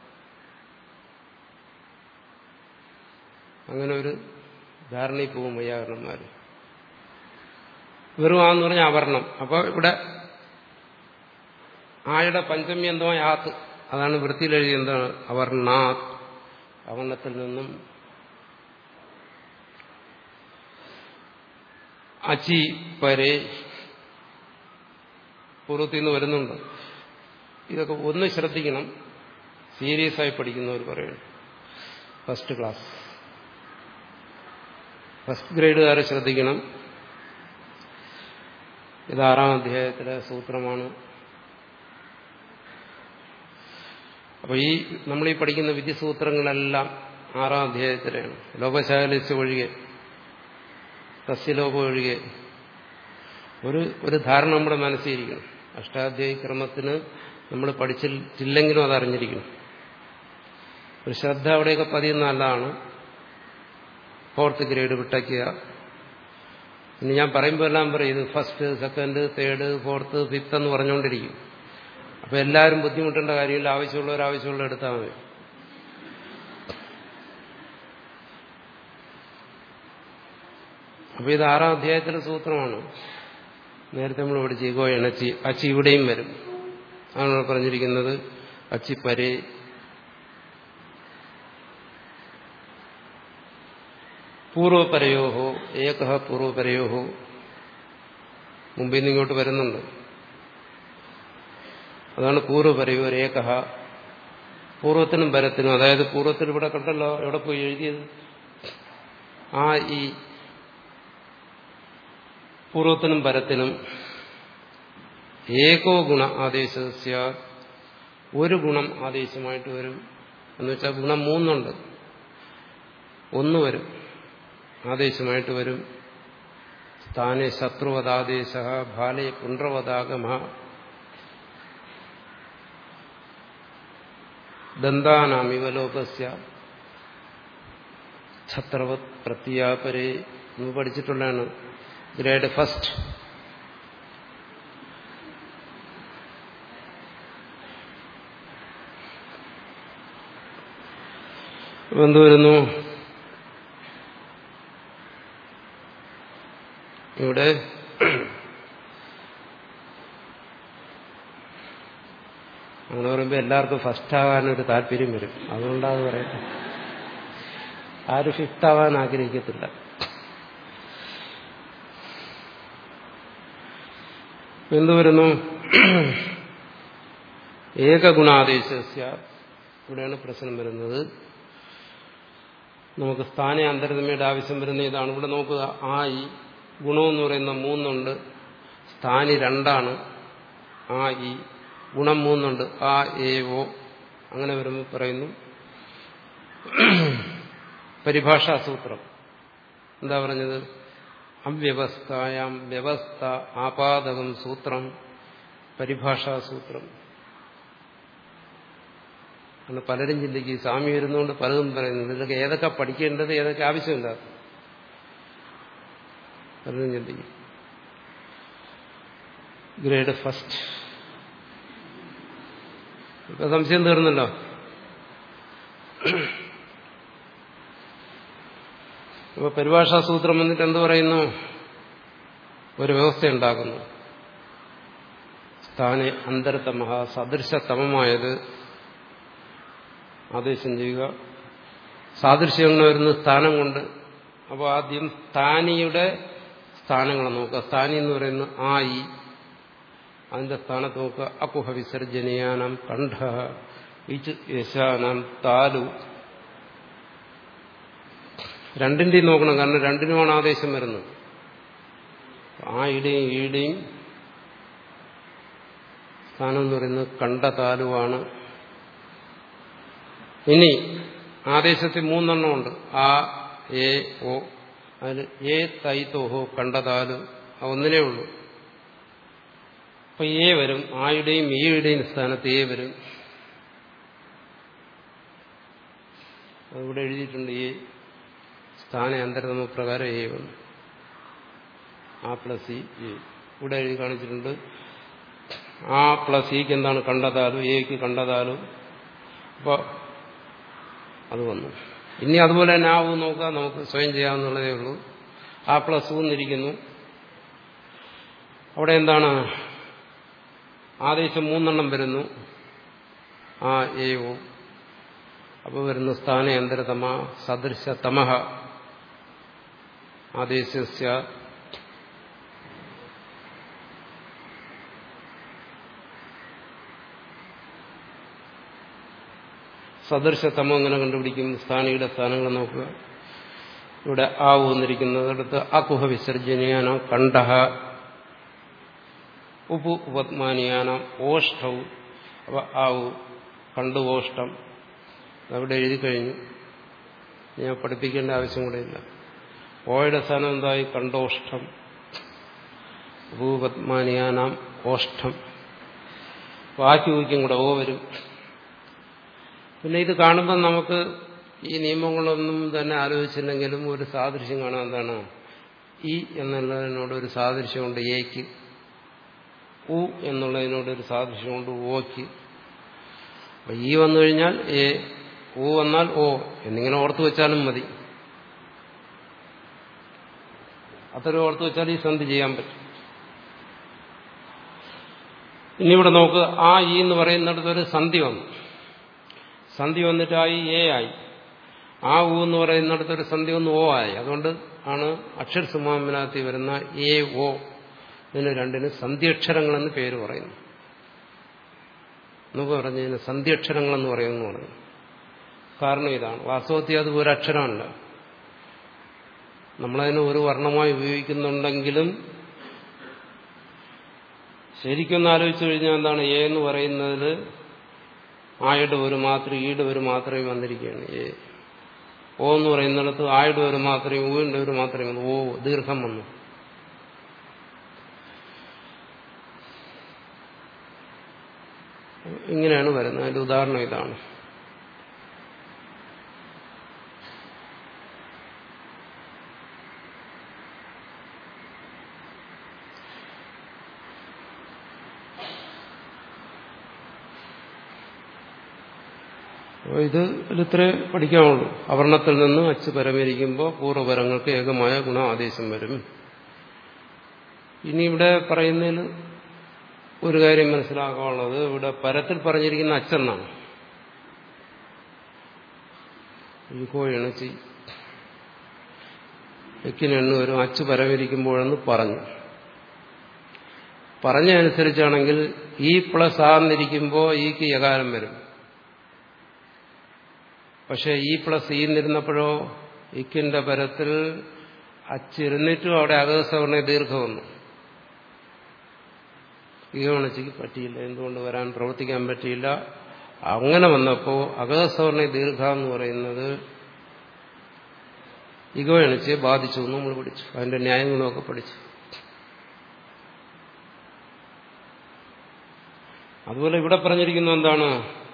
അങ്ങനെ ഒരു ധാരണയിൽ പോകും വൈയാകരണന്മാർ വെറും ആന്ന് പറഞ്ഞാൽ അവർണം അപ്പോൾ ഇവിടെ ആയുടെ പഞ്ചമി എന്തോ യാത്ത് അതാണ് വൃത്തിയിൽ എഴുതി എന്താണ് അവർണാത് അവർണത്തിൽ നിന്നും അച്ചി പരെ പൂർവ്വത്തിൽ നിന്ന് വരുന്നുണ്ട് ഇതൊക്കെ ഒന്ന് ശ്രദ്ധിക്കണം സീരിയസ് ആയി പഠിക്കുന്നവർ പറയുന്നു ഫസ്റ്റ് ക്ലാസ് ഫസ്റ്റ് ഗ്രേഡുകാരെ ശ്രദ്ധിക്കണം ഇത് ആറാം അധ്യായത്തിലെ സൂത്രമാണ് അപ്പോൾ ഈ നമ്മൾ ഈ പഠിക്കുന്ന വിദ്യസൂത്രങ്ങളെല്ലാം ആറാം അധ്യായത്തിലാണ് ലോകശാലിസ് ഒഴികെ സസ്യലോകം ഒഴികെ ഒരു ഒരു ധാരണ നമ്മുടെ മനസ്സിലിരിക്കണം അഷ്ടാധ്യായ ക്രമത്തിന് നമ്മൾ പഠിച്ചിട്ടില്ലെങ്കിലും അത് അറിഞ്ഞിരിക്കണം ഒരു ശ്രദ്ധ അവിടെയൊക്കെ പതിയുന്ന നല്ലതാണ് ഫോർത്ത് ഗ്രേഡ് വിട്ടയ്ക്കുക ഇനി ഞാൻ പറയുമ്പോൾ എല്ലാം പറയും ഇത് first second third fourth fifth എന്ന് പറഞ്ഞുകൊണ്ടിരിക്കും അപ്പൊ എല്ലാവരും ബുദ്ധിമുട്ടേണ്ട കാര്യമില്ല ആവശ്യമുള്ളവർ ആവശ്യമുള്ള എടുത്താൽ മതി അപ്പൊ ഇത് ആറാം അധ്യായത്തിലെ സൂത്രമാണ് നേരത്തെ നമ്മൾ പഠിച്ച് ഇഗോ എണച്ചി അച്ചി ഇവിടെയും വരും ആണ് പറഞ്ഞിരിക്കുന്നത് അച്ചി പരേ പൂർവപരയോഹോ ഏക പൂർവപരയോഹോ മുമ്പിൽ നിന്ന് ഇങ്ങോട്ട് വരുന്നുണ്ട് അതാണ് പൂർവപരയോ ഏക പൂർവത്തിനും പരത്തിനും അതായത് പൂർവത്തിൽ ഇവിടെ കണ്ടല്ലോ എവിടെ പോയി എഴുതിയത് ആ ഈ പൂർവത്തിനും പരത്തിനും ഏകോ ഗുണ ആദേശ ഒരു ഗുണം ആദേശമായിട്ട് വരും എന്ന് വെച്ചാൽ ഗുണം മൂന്നുണ്ട് ഒന്ന് വരും ആദേശമായിട്ട് വരും സ്ഥാനെ ശത്രുവതാദേശ ഭാലയെ പുണ്ട്രവതാഗമ ദന്താനാമിവലോകസ്യ ഛത്രവത് പ്രത്യാപരെ എന്ന് പഠിച്ചിട്ടുള്ളതാണ് ഗ്രേഡ് ഫസ്റ്റ് എന്ത് വരുന്നു ഇവിടെ അങ്ങനെ പറയുമ്പോൾ എല്ലാവർക്കും ഫസ്റ്റ് ആകാനൊരു താല്പര്യം വരും അതുകൊണ്ടാണ് പറയുന്നത് ആരും ഫിഫ്റ്റ് ആവാൻ ആഗ്രഹിക്കത്തില്ല എന്തു വരുന്നു ഏകഗുണാദേശ ഇവിടെയാണ് പ്രശ്നം വരുന്നത് നമുക്ക് സ്ഥാന അന്തരതമയുടെ ആവശ്യം വരുന്ന ഇതാണ് ഇവിടെ നോക്കുക ആ ഈ ഗുണമെന്ന് പറയുന്ന മൂന്നുണ്ട് സ്ഥാനി രണ്ടാണ് ആ ഈ ഗുണം മൂന്നുണ്ട് ആ ഏ ഓ അങ്ങനെ വരുമ്പോൾ പറയുന്നു പരിഭാഷാസൂത്രം എന്താ പറഞ്ഞത് അവ്യവസ്ഥായാം വ്യവസ്ഥ ആപാദകം സൂത്രം പരിഭാഷാസൂത്രം ആണ് പലരും ചിന്തിക്കും സ്വാമി വരുന്നതുകൊണ്ട് പലതും പറയുന്നത് ഇതൊക്കെ ഏതൊക്കെ പഠിക്കേണ്ടത് ഏതൊക്കെ ആവശ്യമില്ലാത്ത പലരും ചിന്തിക്കും ഗ്രേഡ് ഫസ്റ്റ് ഇപ്പൊ സംശയം തീർന്നല്ലോ അപ്പൊ പരിഭാഷാസൂത്രം എന്നിട്ട് എന്ത് പറയുന്നു ഒരു വ്യവസ്ഥ ഉണ്ടാക്കുന്നു സ്ഥാനെ അന്തരതമ സദൃശതമമായത് ആദേശം ചെയ്യുക സാദൃശ്യങ്ങൾ വരുന്ന സ്ഥാനം കൊണ്ട് അപ്പോൾ ആദ്യം സ്ഥാനിയുടെ സ്ഥാനങ്ങൾ നോക്കുക സ്ഥാനി എന്ന് പറയുന്ന ആ ഈ അതിന്റെ സ്ഥാനത്ത് നോക്കുക അകുഹ വിസർജനീയാനം കണ്ഠ യശാനം താലു രണ്ടിന്റെയും നോക്കണം കാരണം രണ്ടിനുമാണ് ആദേശം വരുന്നത് ആ ഇടയും ഈടയും സ്ഥാനം എന്ന് പറയുന്നത് കണ്ട താലുവാണ് ഇനി ആദേശത്തിൽ മൂന്നെണ്ണമുണ്ട് ആ എ ഓ അതിൽ ഏ തൈ തോഹോ കണ്ടതാലു ഒന്നിനേ ഉള്ളൂ അപ്പൊ ഏ വരും ആയുടെയും ഈയുടെയും സ്ഥാനത്ത് ഏ വരും ഇവിടെ എഴുതിയിട്ടുണ്ട് ഈ സ്ഥാന അന്തരതമ പ്രകാരം എ വന്നു ആ പ്ലസ് ഇ എ ഇവിടെ എഴുതി കാണിച്ചിട്ടുണ്ട് ആ പ്ലസ് ഇക്ക് എന്താണ് കണ്ടതാലും എക്ക് കണ്ടതാലും അപ്പോൾ അത് വന്നു ഇനി അതുപോലെ തന്നെ ആവും നോക്കുക നമുക്ക് സ്വയം ചെയ്യാവുന്നുള്ളതേ ഉള്ളൂ ആ പ്ലസ് എന്നിരിക്കുന്നു അവിടെ എന്താണ് ആദേശം മൂന്നെണ്ണം വരുന്നു ആ എ ഓ അപ്പോൾ വരുന്നു സ്ഥാനയന്തരതമ സദൃശ തമഹ ആദേശസ്യ സദൃശതമം എങ്ങനെ കണ്ടുപിടിക്കും സ്ഥാനിയുടെ സ്ഥാനങ്ങൾ നോക്കുക ഇവിടെ ആ വന്നിരിക്കുന്നിടത്ത് അകുഹ വിസർജനീയാനം കണ്ഠ ഉപു ഉപത്മാനിയാനം ഓഷ്ടവും അവ ആവു കണ്ടു ഓഷ്ടം അവിടെ എഴുതി കഴിഞ്ഞു ഞാൻ പഠിപ്പിക്കേണ്ട ആവശ്യം കൂടെ ഇല്ല ഓയുടെ സ്ഥാനം എന്തായി കണ്ടോഷ്ടം ഉപപത്മാനിയാനാം ഓഷ്ടം ബാക്കി ഊക്കും കൂടെ ഓ വരും പിന്നെ ഇത് കാണുമ്പോൾ നമുക്ക് ഈ നിയമങ്ങളൊന്നും തന്നെ ആലോചിച്ചില്ലെങ്കിലും ഒരു സാദൃശ്യം കാണാൻ എന്താണ് ഈ എന്നുള്ളതിനോട് ഒരു സാദൃശ്യമുണ്ട് എക്ക് ഉ എന്നുള്ളതിനോട് ഒരു സാദൃശ്യമുണ്ട് ഓക്ക് അപ്പൊ ഈ വന്നു കഴിഞ്ഞാൽ എ ഉ വന്നാൽ ഓ എന്നിങ്ങനെ ഓർത്തു വെച്ചാലും മതി അത്രയും ഓർത്തു വെച്ചാൽ ഈ സന്ധി ചെയ്യാൻ പറ്റും ഇനി ഇവിടെ നോക്ക് ആ ഈ എന്ന് പറയുന്നിടത്ത് ഒരു സന്ധി വന്നു സന്ധി വന്നിട്ടായി എ ആയി ആ ഊ എന്ന് പറയുന്നിടത്ത് ഒരു സന്ധി വന്ന് ഓ ആയി അതുകൊണ്ട് ആണ് അക്ഷര സുമാമിനകത്ത് വരുന്ന എ ഓ ഇതിന് രണ്ടിന് സന്ധ്യക്ഷരങ്ങളെന്ന് പേര് പറയുന്നു എന്ന് പറഞ്ഞതിന് സന്ധ്യക്ഷരങ്ങളെന്ന് പറയുമെന്ന് പറഞ്ഞു കാരണം ഇതാണ് വാസ്തവത്തിൽ അത് ഒരു അക്ഷരമല്ല നമ്മളതിന് ഒരു വർണ്ണമായി ഉപയോഗിക്കുന്നുണ്ടെങ്കിലും ശരിക്കൊന്ന് ആലോചിച്ചു കഴിഞ്ഞാൽ എന്താണ് എ എന്ന് പറയുന്നതിൽ ആയുടെ ഒരു മാത്രം ഈയുടെ ഒരു മാത്രമേ വന്നിരിക്കുകയാണ് എ ഓ എന്ന് പറയുന്നിടത്ത് ആയുടെ ഒരു മാത്രമേ ഊവിന്റെ ഒരു മാത്രമേ വന്നു ഓ ദീർഘം വന്നു ഇങ്ങനെയാണ് വരുന്നത് അതിന്റെ ഉദാഹരണം ഇതാണ് അപ്പോൾ ഇത് ഇത്രേ പഠിക്കാനുള്ളൂ അവർണത്തിൽ നിന്ന് അച്ച് പരമരിക്കുമ്പോൾ പൂർവ്വപരങ്ങൾക്ക് ഏകമായ ഗുണ ആദേശം വരും ഇനി ഇവിടെ പറയുന്നതിൽ ഒരു കാര്യം മനസ്സിലാക്കാനുള്ളത് ഇവിടെ പരത്തിൽ പറഞ്ഞിരിക്കുന്ന അച്ചെന്നാണ് ഈക്കോ എണച്ചി എക്കിനെണ്ണു വരും അച്ച് പരമരിക്കുമ്പോഴെന്ന് പറഞ്ഞു പറഞ്ഞനുസരിച്ചാണെങ്കിൽ ഈ പ്ലസ് ആന്നിരിക്കുമ്പോൾ ഈക്ക് യകാരം വരും പക്ഷെ ഈ പ്ലസ് ഈ എന്നിരുന്നപ്പോഴോ ഇക്കിന്റെ പരത്തിൽ അച്ചിരുന്നിട്ടും അവിടെ അകസവർണ ദീർഘം വന്നു ഈഗോണച്ചിക്ക് പറ്റിയില്ല എന്തുകൊണ്ട് വരാൻ പ്രവർത്തിക്കാൻ പറ്റിയില്ല അങ്ങനെ വന്നപ്പോൾ അകസവർണ ദീർഘ എന്ന് പറയുന്നത് ഇഗോ എണിച്ച് ബാധിച്ചു എന്ന് നമ്മൾ പഠിച്ചു അതിന്റെ ന്യായങ്ങളൊക്കെ പഠിച്ചു അതുപോലെ ഇവിടെ പറഞ്ഞിരിക്കുന്നത് എന്താണ്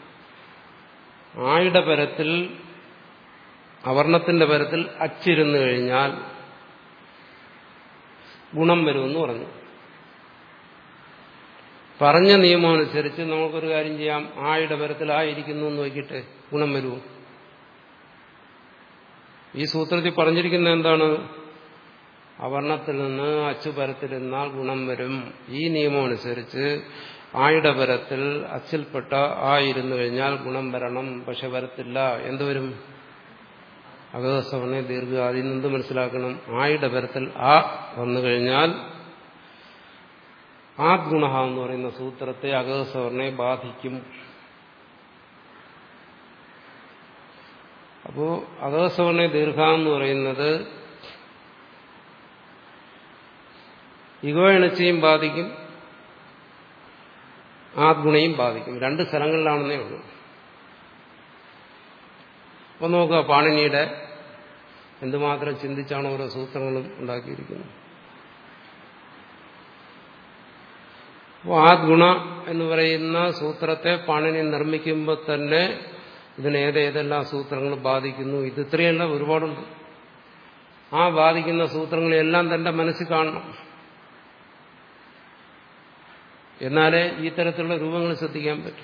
ആയുടെ പരത്തിൽ അവർണത്തിന്റെ പരത്തിൽ അച്ചിരുന്നു കഴിഞ്ഞാൽ ഗുണം വരുമെന്ന് പറഞ്ഞു പറഞ്ഞ നിയമം അനുസരിച്ച് നമുക്കൊരു കാര്യം ചെയ്യാം ആയുടെ പരത്തിൽ ആയിരിക്കുന്നു എന്ന് നോക്കിയിട്ട് ഗുണം വരുമോ ഈ സൂത്രത്തിൽ പറഞ്ഞിരിക്കുന്ന എന്താണ് അവർണത്തിൽ നിന്ന് അച്ചു പരത്തിരുന്നാൽ ഗുണം വരും ഈ നിയമം അനുസരിച്ച് ആയുടെ പരത്തിൽ അച്ചിൽപ്പെട്ട ആ ഇരുന്നു കഴിഞ്ഞാൽ ഗുണം വരണം പക്ഷെ വരത്തില്ല എന്തുവരും അകസവർണ ദീർഘ അതിൽ നിന്ന് മനസ്സിലാക്കണം ആയുടെ പരത്തിൽ ആ വന്നു കഴിഞ്ഞാൽ ആ ഗുണ എന്ന് പറയുന്ന സൂത്രത്തെ അകസവർണയെ ബാധിക്കും അപ്പോ അധോസവർണ ദീർഘ എന്ന് പറയുന്നത് ഇഗോയണച്ചയും ബാധിക്കും ആദ്ഗുണയും ബാധിക്കും രണ്ട് സ്ഥലങ്ങളിലാണെന്നേ ഉള്ളൂ അപ്പൊ നോക്കുക പാണിനിയുടെ എന്തുമാത്രം ചിന്തിച്ചാണ് ഓരോ സൂത്രങ്ങളും ഉണ്ടാക്കിയിരിക്കുന്നത് അപ്പോൾ ആ ഗുണ എന്ന് പറയുന്ന സൂത്രത്തെ പാണിനി നിർമ്മിക്കുമ്പോൾ തന്നെ ഇതിന് ഏതേതെല്ലാം സൂത്രങ്ങൾ ബാധിക്കുന്നു ഇത് ഇത്രയല്ല ഒരുപാടുണ്ട് ആ ബാധിക്കുന്ന സൂത്രങ്ങളെല്ലാം തന്റെ മനസ്സിൽ കാണണം എന്നാലേ ഈ തരത്തിലുള്ള രൂപങ്ങൾ ശ്രദ്ധിക്കാൻ പറ്റും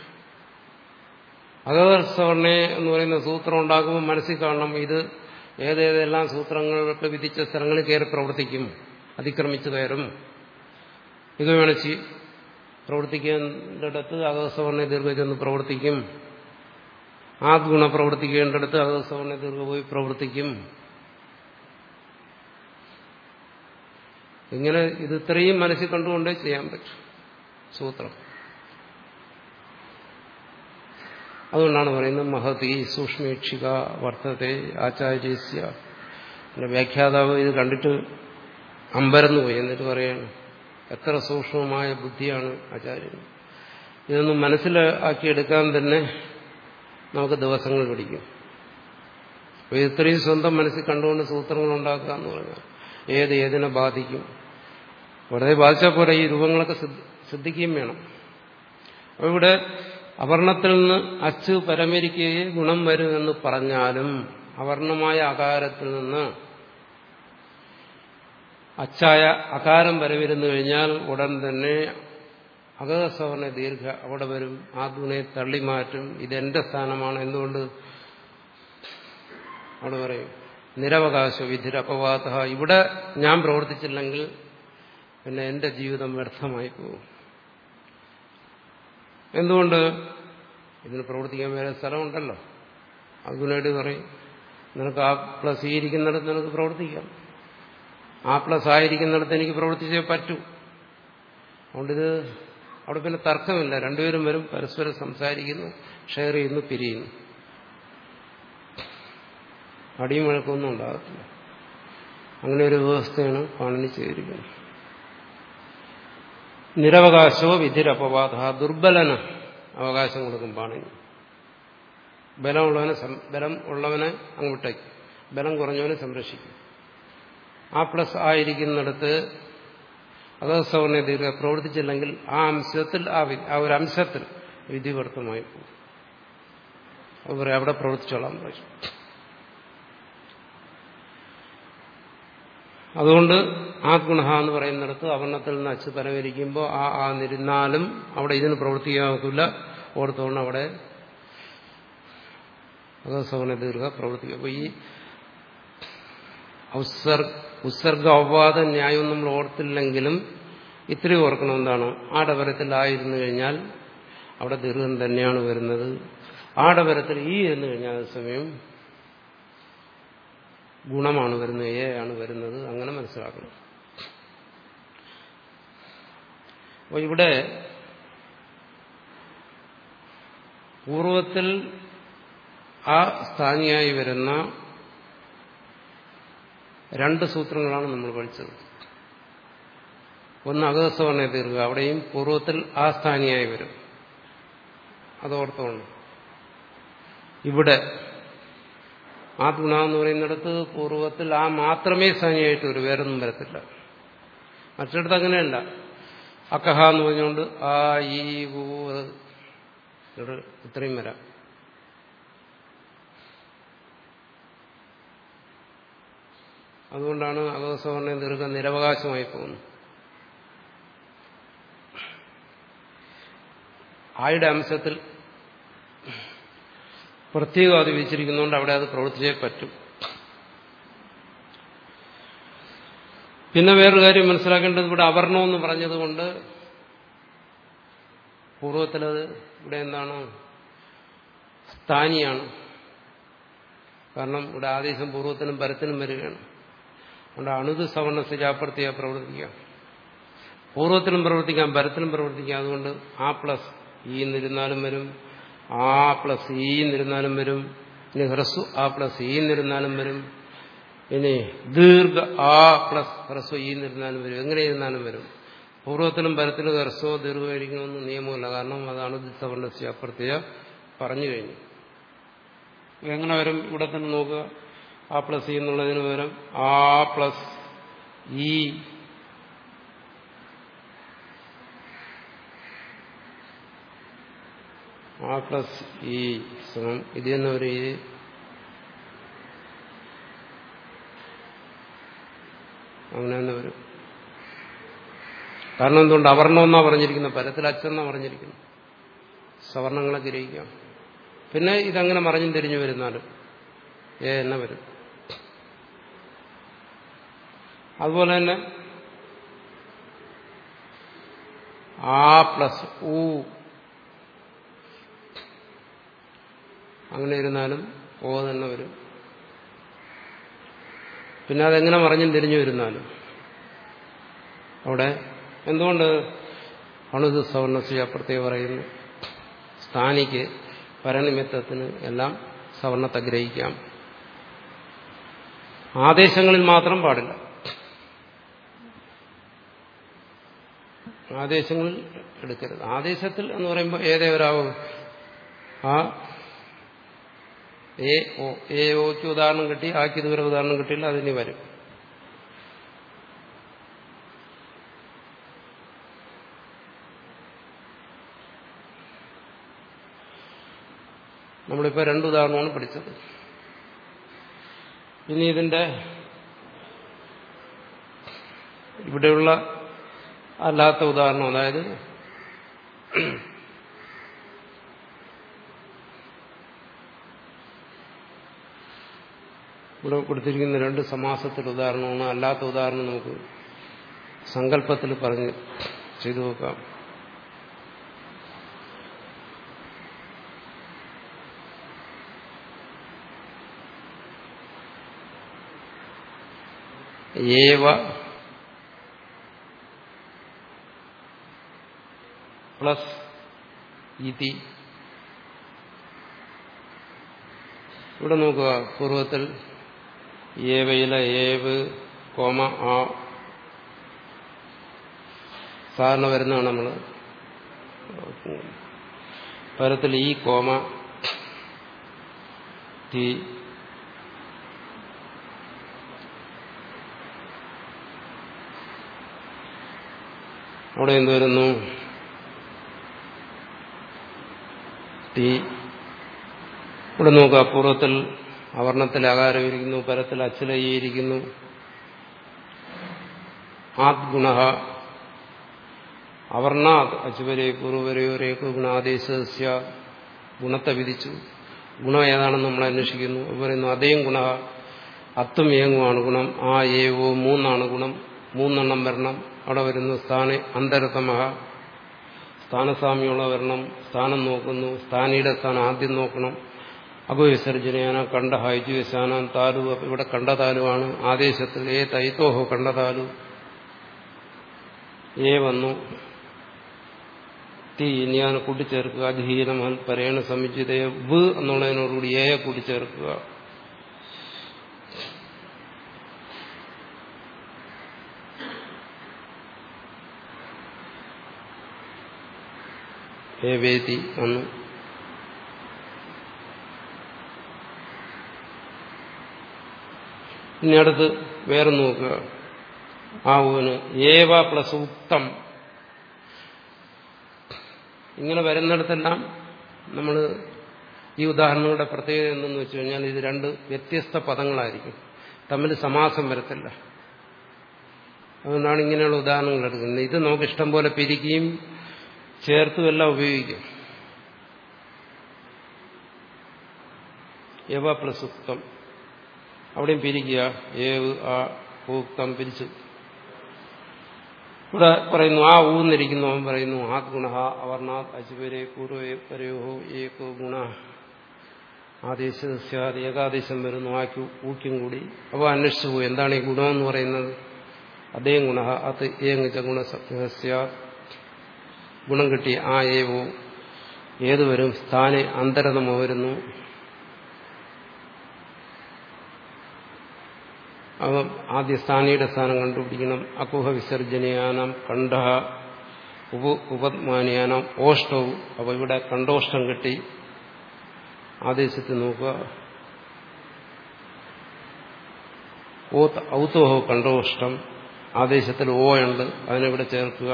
അഗവർസവർണ എന്ന് പറയുന്ന സൂത്രം ഉണ്ടാക്കുമ്പോൾ മനസ്സിൽ കാണണം ഇത് ഏതേതെല്ലാം സൂത്രങ്ങൾക്ക് വിധിച്ച സ്ഥലങ്ങളിൽ കയറി പ്രവർത്തിക്കും അതിക്രമിച്ചു കയറും ഇത് വേണിച്ച് പ്രവർത്തിക്കേണ്ടിടത്ത് അഗസവർണ ദീർഘ ചെന്ന് പ്രവർത്തിക്കും ആ ഗുണ പ്രവർത്തിക്കേണ്ടിടത്ത് അഗസവർണ ദീർഘ പോയി പ്രവർത്തിക്കും ഇങ്ങനെ ഇത് ഇത്രയും മനസ്സിൽ കണ്ടുകൊണ്ടേ ചെയ്യാൻ പറ്റും സൂത്രം അതുകൊണ്ടാണ് പറയുന്നത് മഹതി സൂക്ഷ്മേക്ഷിക വർത്തത്തെ ആചാര്യസ്യ പിന്നെ വ്യാഖ്യാതാവ് ഇത് കണ്ടിട്ട് അമ്പരന്നു പോയി എന്നിട്ട് പറയാണ് എത്ര സൂക്ഷ്മമായ ബുദ്ധിയാണ് ആചാര്യൻ ഇതൊന്നും മനസ്സിലാക്കിയെടുക്കാൻ തന്നെ നമുക്ക് ദിവസങ്ങൾ പിടിക്കും അപ്പോൾ ഇത്രയും സ്വന്തം മനസ്സിൽ കണ്ടുകൊണ്ട് സൂത്രങ്ങൾ ഉണ്ടാക്കുക എന്ന് പറഞ്ഞാൽ ഏത് ഏതിനെ ബാധിക്കും വെറുതെ ബാധിച്ചാൽ പോലെ ഈ രൂപങ്ങളൊക്കെ ശ്രദ്ധിക്കുകയും വേണം അപ്പോൾ ഇവിടെ അവർണത്തിൽ നിന്ന് അച്ച് പരമരിക്കുകയെ ഗുണം വരുമെന്ന് പറഞ്ഞാലും അവർണമായ ആകാരത്തിൽ നിന്ന് അച്ചായ അകാരം വരവിരുന്നു കഴിഞ്ഞാൽ ഉടൻ തന്നെ അകസവർണ ദീർഘ അവിടെ വരും ആ ഗുണയെ തള്ളിമാറ്റും ഇതെന്റെ സ്ഥാനമാണ് എന്തുകൊണ്ട് അവിടെ പറയും നിരവകാശ വിധിരപവാത ഇവിടെ ഞാൻ പ്രവർത്തിച്ചില്ലെങ്കിൽ പിന്നെ എന്റെ ജീവിതം വ്യർത്ഥമായി പോകും എന്തുകൊണ്ട് ഇതിന് പ്രവർത്തിക്കാൻ വേറെ സ്ഥലമുണ്ടല്ലോ അതുകൊണ്ട് പറയും നിനക്ക് ആ പ്ലസ് ഈ ഇരിക്കുന്നിടത്ത് നിനക്ക് പ്രവർത്തിക്കാം ആ പ്ലസ് ആയിരിക്കുന്നിടത്ത് എനിക്ക് പ്രവർത്തിച്ചേ പറ്റൂ അതുകൊണ്ടിത് അവിടെ പിന്നെ തർക്കമില്ല രണ്ടുപേരും വരും പരസ്പരം സംസാരിക്കുന്നു ഷെയർ ചെയ്യുന്നു പിരിയുന്നു അടിയും വഴക്കൊന്നും ഉണ്ടാകത്തില്ല അങ്ങനെ ഒരു വ്യവസ്ഥയാണ് പാണിനി ചെയ്തിരിക്കുന്നത് നിരവകാശോ വിധിരപവാദ ദുർബലന് അവകാശം കൊടുക്കും പാണിനി ബലമുള്ളവനെ ബലം ഉള്ളവനെ അങ്ങ് വിട്ടേക്കും ബലം കുറഞ്ഞവനെ സംരക്ഷിക്കും ആ പ്ലസ് ആയിരിക്കുന്നിടത്ത് അകസവർണ ദീർഘ പ്രവർത്തിച്ചില്ലെങ്കിൽ ആ അംശത്തിൽ ആ ഒരു അംശത്തിൽ വിധിവർത്തമായി പോകും അവർ അവിടെ പ്രവർത്തിച്ചോളാൻ പറയും അതുകൊണ്ട് ആ ഗുണ എന്ന് പറയുന്നിടത്ത് അവർണത്തിൽ നിന്ന് അച്ച് പരമരിക്കുമ്പോൾ ആ ആ നിരുന്നാലും അവിടെ ഇതിന് പ്രവർത്തിക്കാൻ നോക്കില്ല ഓർത്തോണ്ട് അവിടെ അകസവർണ ദീർഘ പ്രവർത്തിക്കും അപ്പോൾ ഈ ഉത്സർഗ അവവാദ ന്യായം നമ്മൾ ഓർത്തില്ലെങ്കിലും ഇത്രയും ഓർക്കണം എന്താണ് ആടവരത്തിലായിരുന്നു കഴിഞ്ഞാൽ അവിടെ ദീർഘം തന്നെയാണ് വരുന്നത് ആടവരത്തിൽ ഈ ഇരുന്നു കഴിഞ്ഞാൽ അതേസമയം ഗുണമാണ് വരുന്നത് ഏ ആണ് വരുന്നത് അങ്ങനെ മനസ്സിലാക്കണം അപ്പോൾ ഇവിടെ പൂർവത്തിൽ ആ സ്ഥാനിയായി വരുന്ന രണ്ട് സൂത്രങ്ങളാണ് നമ്മൾ പഠിച്ചത് ഒന്ന് അകസവർണ തീർക്കുക അവിടെയും പൂർവ്വത്തിൽ ആ സ്ഥാനിയായി വരും അതോർത്തോണ്ട് ഇവിടെ ആ ഗുണ എന്ന് പറയുന്നിടത്ത് പൂർവ്വത്തിൽ ആ മാത്രമേ സ്ഥാനിയായിട്ട് വരും വേറൊന്നും വരത്തില്ല മറ്റിടത്ത് അങ്ങനെയല്ല അക്കഹ എന്ന് പറഞ്ഞുകൊണ്ട് ആ ഈ ഊ ഇത്രയും വരാം അതുകൊണ്ടാണ് അകസവർണ ദീർഘ നിരവകാശമായി പോകുന്നത് ആയുടെ അംശത്തിൽ പ്രത്യേകം അത് വിധിച്ചിരിക്കുന്നതുകൊണ്ട് അവിടെ അത് പ്രവർത്തിച്ചേ പറ്റും പിന്നെ വേറൊരു കാര്യം മനസ്സിലാക്കേണ്ടത് ഇവിടെ അവർണമെന്ന് പറഞ്ഞതുകൊണ്ട് പൂർവ്വത്തിലത് ഇവിടെ എന്താണ് സ്ഥാനിയാണ് കാരണം ഇവിടെ ആദേശം പൂർവ്വത്തിനും പരത്തിനും വരികയാണ് അതുകൊണ്ട് അണുത് സവർണ സ്ഥിരാപ്രത്യ പ്രവർത്തിക്കാം പൂർവ്വത്തിലും പ്രവർത്തിക്കാം പരത്തിലും പ്രവർത്തിക്കാം അതുകൊണ്ട് ആ പ്ലസ് ഈ എന്നിരുന്നാലും വരും ആ പ്ലസ് ഈ എന്നിരുന്നാലും വരും ഇനി ഹ്രസ്വ ആ പ്ലസ് ഈ എന്നിരുന്നാലും വരും ഇനി ദീർഘ ആ പ്ലസ് ഹ്രസ്വ ഈ എന്നിരുന്നാലും വരും എങ്ങനെ ഇരുന്നാലും വരും പൂർവ്വത്തിലും പരത്തിലും ഹ്രസ്വോ ദീർഘമായിരിക്കണമെന്ന് നിയമമില്ല കാരണം അതാണ് ദിത്തവർണ്ണസ്യ അപ്രത്യ പറഞ്ഞു കഴിഞ്ഞു എങ്ങനെ വരും ഇവിടെ തന്നെ നോക്കുക ആ പ്ലസ് ഇ എന്നുള്ളതിന് പകരം ആ പ്ലസ് ഈ ആ പ്ലസ് ഇ സമം ഇത് തന്നെ ഒരു ഈ അങ്ങനെ തന്നെ വരും കാരണം എന്തുകൊണ്ട് അവർണമെന്നാ പറഞ്ഞിരിക്കുന്നത് പരത്തിൽ അച്ഛന്നാ പറഞ്ഞിരിക്കുന്നത് സവർണങ്ങളെ ഗ്രഹിക്കാം പിന്നെ ഇതങ്ങനെ മറിഞ്ഞും തിരിഞ്ഞു വരുന്നാലും ഏ എന്നെ വരും അതുപോലെ തന്നെ ആ പ്ലസ് ഊ അങ്ങനെ ഇരുന്നാലും ഓ തന്നെ വരും പിന്നെ അതെങ്ങനെ മറിഞ്ഞും തിരിഞ്ഞു വരുന്നാലും അവിടെ എന്തുകൊണ്ട് അണുത് സവർണസ്യ പ്രത്യേകം പറയുന്നു സ്ഥാനിക്ക് പരനിമിത്തത്തിന് എല്ലാം സവർണത്തെ ഗ്രഹിക്കാം ആദേശങ്ങളിൽ മാത്രം പാടില്ല ആദേശങ്ങളിൽ എടുക്കരുത് ആദേശത്തിൽ എന്ന് പറയുമ്പോൾ ഏതേ ഒരാവും ആ എ ഓ എ ഓക്ക് ഉദാഹരണം കിട്ടി ആക്ക് ഇതുവരെ ഉദാഹരണം കിട്ടിയില്ല അതിന് വരും നമ്മളിപ്പോൾ രണ്ട് ഉദാഹരണമാണ് പഠിച്ചത് ഇനി ഇതിന്റെ ഇവിടെയുള്ള അല്ലാത്ത ഉദാഹരണം അതായത് ഇവിടെ കൊടുത്തിരിക്കുന്ന രണ്ട് സമാസത്തിൽ ഉദാഹരണമാണ് അല്ലാത്ത ഉദാഹരണം നമുക്ക് സങ്കല്പത്തിൽ പറഞ്ഞ് ചെയ്തു നോക്കാം ഏവ പ്ലസ് ഇതി ഇവിടെ നോക്കുക പൂർവത്തിൽ ഏവയിലെ ഏവ് കോമ ആ സാധാരണ വരുന്നതാണ് നമ്മൾ പരത്തിൽ ഈ കോമ തി അവിടെ എന്ത് വരുന്നു തീ ഇവിടെ നോക്കുക പൂർവ്വത്തിൽ അവർണത്തിൽ ആകാരം ഇരിക്കുന്നു പരത്തിൽ അച്ചിലയിരിക്കുന്നു ആദ്ഗുണ അവർണാത് അച്ചുവരെ പൂർവ്വരയോരേക്ക് ഗുണാദേശസ്യ ഗുണത്തെ വിധിച്ചു ഗുണം ഏതാണെന്ന് നമ്മൾ അന്വേഷിക്കുന്നു പറയുന്നു അതേം ഗുണ അത്തും ഏങ്ങുമാണ് ഗുണം ആ ഏവോ മൂന്നാണ് ഗുണം മൂന്നെണ്ണം വരണം അവിടെ വരുന്നു സ്ഥാന അന്തരതമഹ സ്ഥാനസാമ്യമുള്ള വരണം സ്ഥാനം നോക്കുന്നു സ്ഥാനിയുടെ സ്ഥാനം ആദ്യം നോക്കണം അപവിസർജനയാന കണ്ട ഹൈജുവശാന താലു ഇവിടെ കണ്ട താലുവാണ് ആദേശത്തിൽ ഏ തൈത്തോഹോ കണ്ട താലു ഏ വന്നു തീ ഞാൻ കൂട്ടിച്ചേർക്കുക അധീനമൽ പരേണ സമുചിതയ വ് എന്നുള്ളതിനോടുകൂടി ഏയെ കൂട്ടിച്ചേർക്കുക ഏ വേദി വന്നു ഇനി അടുത്ത് വേറെ നോക്കുക ആ ഊന് ഏവ പ്ലസ് ഉക്തം ഇങ്ങനെ വരുന്നിടത്തെല്ലാം നമ്മൾ ഈ ഉദാഹരണങ്ങളുടെ പ്രത്യേകത എന്തെന്ന് വെച്ച് കഴിഞ്ഞാൽ ഇത് രണ്ട് വ്യത്യസ്ത പദങ്ങളായിരിക്കും തമ്മിൽ സമാസം വരത്തില്ല അതുകൊണ്ടാണ് ഇങ്ങനെയുള്ള ഉദാഹരണങ്ങൾ എടുക്കുന്നത് ഇത് നമുക്ക് ഇഷ്ടം പോലെ പിരിക്കുകയും ചേർത്തും എല്ലാം ഉപയോഗിക്കും യവ പ്ലസ് ഉക്തം അവിടെയും പിരിക്കുക ഏവ് ആ ഉക്തം പിരിച്ചു ഇവിടെ പറയുന്നു ആ ഊന്നിരിക്കുന്നു അവൻ പറയുന്നു ആത് ഗുണ അവർണാത് അജുവരെ പൂർവരയോഹോ ഏകോ ഗുണ ആദേശസ്യാത് ഏകാദേശം വരുന്നു ആക്കി ഊക്യം കൂടി അപ്പോൾ അന്വേഷിച്ചു പോയി എന്താണ് ഈ ഗുണമെന്ന് പറയുന്നത് അതേ ഗുണ അത് ഏങ്ങിച്ച ഗുണസ്യാ ഗുണം കിട്ടി ആ ഏവോ ഏത് വരും സ്ഥാനെ അന്തരതമോ വരുന്നു അപ്പം ആദ്യ സ്ഥാനിയുടെ സ്ഥാനം കണ്ടുപിടിക്കണം അകുഹ വിസർജനയാനം കണ്ഠ ഉപ ഉപത്മാനിയാനം ഓഷ്ടവും അപ്പോൾ ഇവിടെ കണ്ടോഷ്ടം കിട്ടി ആദേശത്ത് നോക്കുക ഓ ഔത്തോഹോ കണ്ടോഷ്ടം ആദേശത്തിൽ ഓ ഉണ്ട് അതിനെവിടെ ചേർക്കുക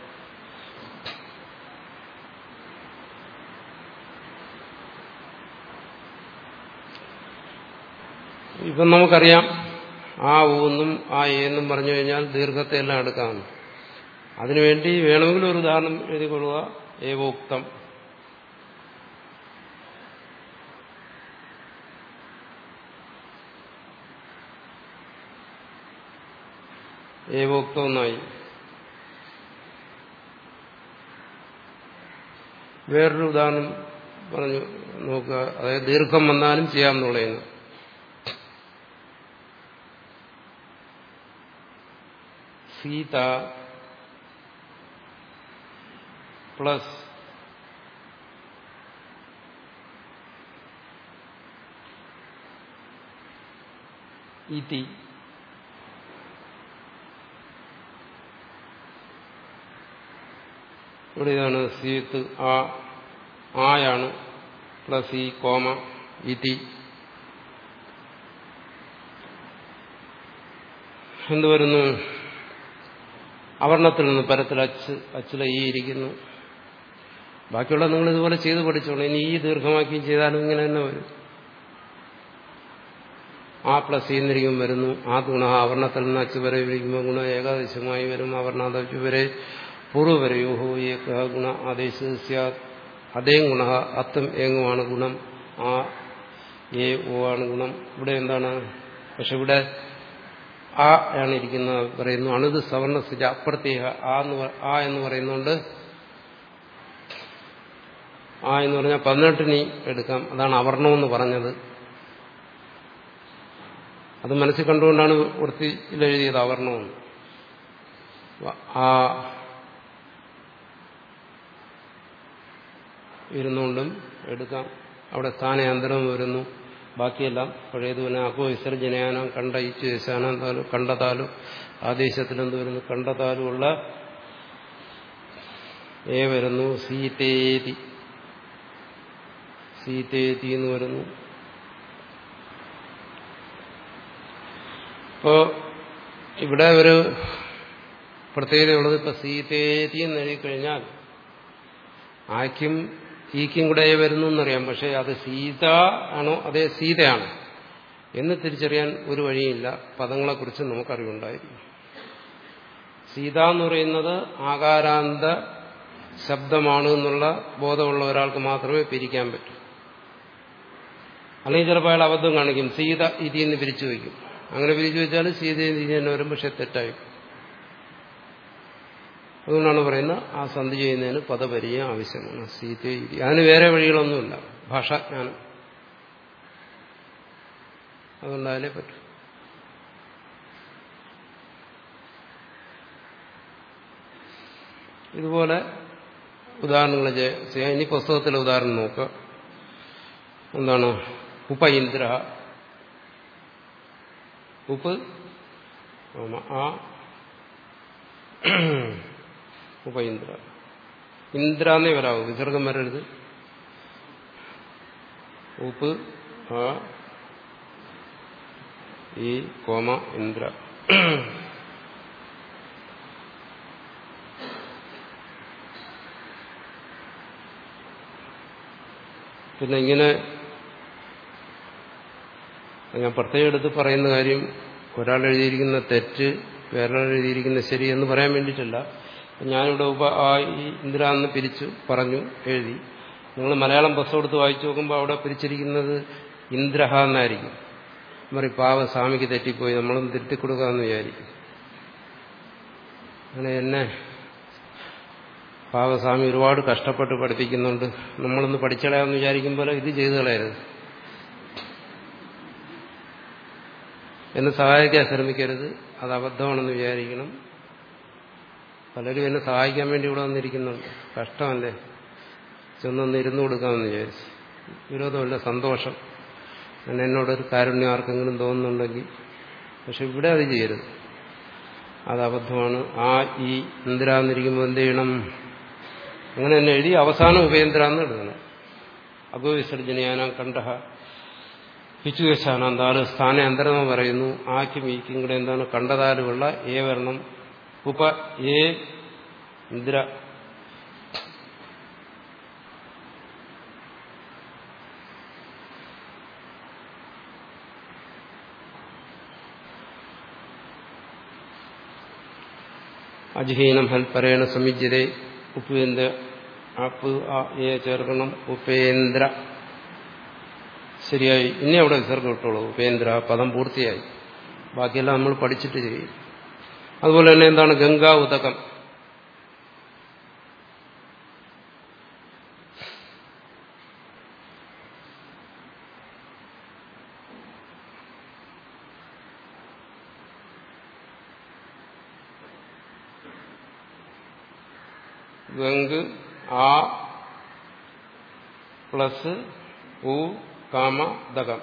ഇപ്പം നമുക്കറിയാം ആ ഊന്നും ആ എന്നും പറഞ്ഞു കഴിഞ്ഞാൽ ദീർഘത്തെ എല്ലാം എടുക്കാം അതിനുവേണ്ടി വേണമെങ്കിൽ ഒരു ഉദാഹരണം എഴുതിക്കൊള്ളുക ഏവോക്തം ഏവോക്തം എന്നായി വേറൊരു ഉദാഹരണം പറഞ്ഞു നോക്കുക അതായത് ദീർഘം വന്നാലും ചെയ്യാമെന്നുള്ളതെന്ന് സീത പ്ലസ് ഇതി ഇവിടെ ഇതാണ് സീത്ത് ആ ആയാണ് പ്ലസ് ഈ കോമ ഇതി എന്ത് വരുന്നു അവർണത്തിൽ നിന്ന് പരത്തിൽ അച്ച് അച്ചില ഈ ഇരിക്കുന്നു ബാക്കിയുള്ള നിങ്ങൾ ഇതുപോലെ ചെയ്ത് പഠിച്ചോളൂ ഇനി ഈ ദീർഘമാക്കി ചെയ്താലും ഇങ്ങനെ തന്നെ വരും ആ പ്ലസ് എന്നിരിക്കും വരുന്നു ആ ഗുണ അവർണത്തിൽ നിന്ന് അച്ച് വരെ ഇരിക്കുമ്പോൾ ഗുണം ഏകാദശമായി വരും അവർണാദ് വരെ പൂർവ്വ വരെയോഹോ ഏക ഗുണ ആദേശ സ്യാത് അതേ ഗുണ അത്തം ഏങ്ങുമാണ് ഗുണം ആ ഏ ഓ ആണ് ഗുണം ഇവിടെ എന്താണ് പക്ഷെ ഇവിടെ ആ ആണ് ഇരിക്കുന്നത് പറയുന്നു അണുത് സവർണ സ്ഥിതി അപ്രത്യേക ആ എന്ന് ആ എന്ന് പറയുന്നുണ്ട് ആ എന്ന് പറഞ്ഞാൽ പതിനെട്ടിനി എടുക്കാം അതാണ് അവർണമെന്ന് പറഞ്ഞത് അത് മനസ്സിൽ കണ്ടുകൊണ്ടാണ് വൃത്തിയിലെഴുതിയത് അവർണമെന്ന് ആ ഇരുന്നുകൊണ്ടും എടുക്കാം അവിടെ സ്ഥാനാന്തരം വരുന്നു ബാക്കിയെല്ലാം പഴയതുപോലെ അകോ വിസർജനയാനം കണ്ട ഇച്ചു ദശാനാന്താലും കണ്ടതാലും ആദേശത്തിലെന്ത് വരുന്നു കണ്ടതാലുമുള്ള ഏ വരുന്നു സീതേതി സീതേതി എന്ന് വരുന്നു ഇപ്പോ ഇവിടെ ഒരു പ്രത്യേകതയുള്ളത് ഇപ്പൊ സീതേതി എന്ന് എഴുതി കഴിഞ്ഞാൽ ആക്കും ഈക്കും കൂടെ വരുന്നു എന്നറിയാം പക്ഷെ അത് സീത ആണോ അതേ സീതയാണോ എന്ന് തിരിച്ചറിയാൻ ഒരു വഴിയില്ല പദങ്ങളെക്കുറിച്ച് നമുക്കറിവുണ്ടായിരിക്കും സീത എന്ന് പറയുന്നത് ആകാരാന്ത ശബ്ദമാണ് എന്നുള്ള ബോധമുള്ള ഒരാൾക്ക് മാത്രമേ പിരിക്കാൻ പറ്റൂ അല്ലെങ്കിൽ ചിലപ്പോൾ അയാൾ അബദ്ധം കാണിക്കും സീത ഇതി എന്ന് പിരിച്ചു വയ്ക്കും അങ്ങനെ പിരിച്ചു വെച്ചാൽ സീത ഇതി തന്നെ വരും പക്ഷെ തെറ്റായി അതുകൊണ്ടാണ് പറയുന്നത് ആ സന്ധി ചെയ്യുന്നതിന് പദപരിചയം ആവശ്യമാണ് സീത ഇതി അതിന് വേറെ വഴികളൊന്നുമില്ല ഭാഷാജ്ഞാനം അതുകൊണ്ടായാലേ പറ്റൂ ഇതുപോലെ ഉദാഹരണങ്ങൾ ചെയ്യാം ഇനി പുസ്തകത്തിലെ ഉദാഹരണം നോക്കുക എന്താണ് ഉപ ഇന്ദ്ര ഉപ്പ് ആ ഉപ ഇന്ദ്ര ഇന്ദ്ര എന്നേ വരാവൂ വിസർഗം വരരുത് ഉപ്പ് ആ ഈ കോമ ഇന്ദ്ര പിന്നെ ഇങ്ങനെ ഞാൻ പ്രത്യേകം എടുത്ത് പറയുന്ന കാര്യം ഒരാൾ എഴുതിയിരിക്കുന്ന തെറ്റ് വേറൊരാൾ എഴുതിയിരിക്കുന്ന ശരി എന്ന് പറയാൻ വേണ്ടിയിട്ടല്ല ഞാനിവിടെ ഉപ ആ ഈ ഇന്ദിര എന്ന് പിരിച്ചു പറഞ്ഞു എഴുതി നിങ്ങൾ മലയാളം പുസ്തകം എടുത്ത് വായിച്ചു നോക്കുമ്പോൾ അവിടെ പിരിച്ചിരിക്കുന്നത് ഇന്ദ്രഹ എന്നായിരിക്കും പറയും പാവ സ്വാമിക്ക് തെറ്റിപ്പോയി നമ്മളൊന്ന് തിരുത്തിക്കൊടുക്കാമെന്ന് വിചാരിക്കും അങ്ങനെ എന്നെ പാവസ്വാമി ഒരുപാട് കഷ്ടപ്പെട്ട് പഠിപ്പിക്കുന്നുണ്ട് നമ്മളൊന്ന് പഠിച്ചളയാമെന്ന് വിചാരിക്കുമ്പോൾ ഇത് ചെയ്തു കളയരുത് എന്നെ സഹായിക്കാൻ ശ്രമിക്കരുത് അത് അബദ്ധമാണെന്ന് വിചാരിക്കണം പലരും എന്നെ സഹായിക്കാൻ വേണ്ടി ഇവിടെ വന്നിരിക്കുന്നുണ്ട് കഷ്ടമല്ലേ ചെന്നൊന്ന് ഇരുന്നു കൊടുക്കാമെന്ന് വിചാരിച്ചു വിരോധമല്ല സന്തോഷം ഞാൻ എന്നോടൊരു കാരുണ്യം ആർക്കെങ്കിലും തോന്നുന്നുണ്ടെങ്കിൽ പക്ഷെ ഇവിടെ അത് ചെയ്യരുത് അത് അബദ്ധമാണ് ആ ഈ ഇന്ദ്രാന്നിരിക്കുമ്പോൾ എന്ത് ചെയ്യണം അങ്ങനെ തന്നെ എഴുതി അവസാനം ഉപേന്ദ്രാന്ന് എഴുതണം അഗോവിസർജനയാനാം കണ്ടഹ പിച്ചുകശാനാന്താല് സ്ഥാനാന്തരമ പറയുന്നു ആക്കും ഈക്കും കൂടെ എന്താണ് കണ്ടതാലുമുള്ള ഏ വരണം ഉപ ഏ ഇന്ദ്ര അജിഹീനം ഹൽപരേണ സമിജ്യതേ ഉപേന്ദ്ര അപ്പ് ആ ഏ ചേർക്കണം ഉപേന്ദ്ര ശരിയായി ഇനി അവിടെ വിസർഗം ഇട്ടോളൂ ഉപേന്ദ്ര പദം പൂർത്തിയായി ബാക്കിയെല്ലാം നമ്മൾ പഠിച്ചിട്ട് ചെയ്യും അതുപോലെ തന്നെ എന്താണ് ഗംഗാ ഉദകം ഗംഗ് ആ പ്ലസ് ഉ കാമ ദകം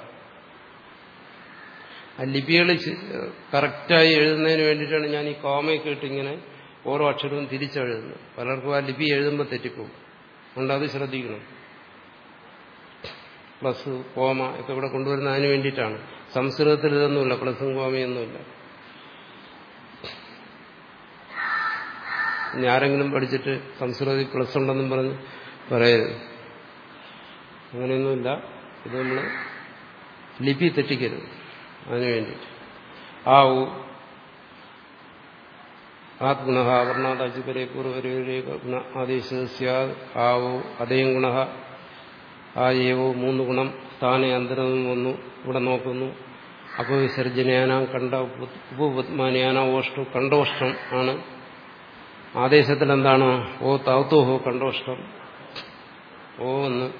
ആ ലിപികൾ കറക്റ്റായി എഴുതുന്നതിന് വേണ്ടിയിട്ടാണ് ഞാൻ ഈ കോമയൊക്കെ ഇട്ട് ഇങ്ങനെ ഓരോ അക്ഷരവും തിരിച്ചെഴുതുന്നത് പലർക്കും ആ ലിപി എഴുതുമ്പോൾ തെറ്റിപ്പോകും അതുകൊണ്ട് അത് ശ്രദ്ധിക്കണം പ്ലസ് കോമ ഒക്കെ ഇവിടെ കൊണ്ടുവരുന്ന അതിന് വേണ്ടിയിട്ടാണ് സംസ്കൃതത്തിൽ ഇതൊന്നുമില്ല പ്ലസും കോമയൊന്നുമില്ല ഇനി ആരെങ്കിലും പഠിച്ചിട്ട് സംസ്കൃതത്തിൽ പ്ലസ് ഉണ്ടെന്നും പറഞ്ഞ് പറയരുത് അങ്ങനെയൊന്നുമില്ല ഇത് നമ്മൾ ലിപി തെറ്റിക്കരുത് അതിനു വേണ്ടിയിട്ട് ആ ഉ ആത് ഗുണ വർണ്ണാദാചുപരെ പൂർവരേ ഗുണ ആദേശ സ്യാദ് ആ ഓ അതേം ഗുണ ആ ഏവോ മൂന്ന് ഗുണം താനെ അന്തരം വന്നു ഇവിടെ നോക്കുന്നു അപ്പോൾ വിസർജനയാനാം കണ്ട ഉപപത്മാനയാനാ ഓഷ്ടം കണ്ടോഷ്ടം ആണ് ആദേശത്തിൽ എന്താണ് ഓ താത്തോഹോ കണ്ടോഷ്ടം ഓ എന്ന്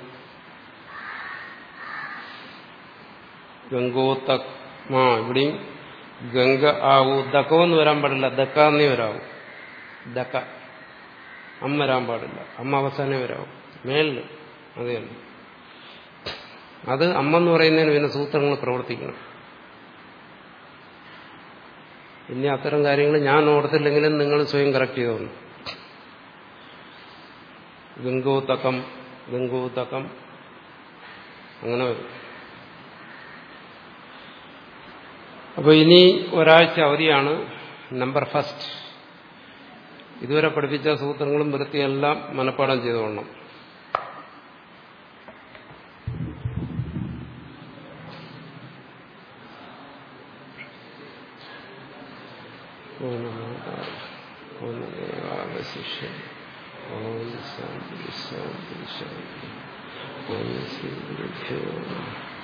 ഗംഗോത്തക്മാ ഇവിടെയും ഗംഗ ആവൂ ദക്കമെന്ന് വരാൻ പാടില്ല ദക്ക എന്നേ വരാവൂ ദക്ക അമ്മ വരാൻ പാടില്ല അമ്മ അവസാനേ വരാവൂ മേലിൽ അത് തന്നെ അത് അമ്മ എന്ന് പറയുന്നതിന് പിന്നെ സൂത്രങ്ങൾ പ്രവർത്തിക്കണം ഇനി അത്തരം കാര്യങ്ങൾ ഞാൻ ഓർത്തില്ലെങ്കിലും നിങ്ങൾ സ്വയം കറക്റ്റ് ചെയ്തോന്നു ഗംഗോതകം ഗംഗോതകം അങ്ങനെ വരും അപ്പോൾ ഇനി ഒരാഴ്ച അവധിയാണ് നമ്പർ ഫസ്റ്റ് ഇതുവരെ പഠിപ്പിച്ച സൂത്രങ്ങളും വൃത്തിയെല്ലാം മനഃപ്പാടം ചെയ്തുകൊള്ളണം ഓണമേവാവശിഷ്യം ഓം ശാന്തി ശാന്തി ശാന്തി ഓം ശ്രീ ഗുരുഭ്യോ നമഃ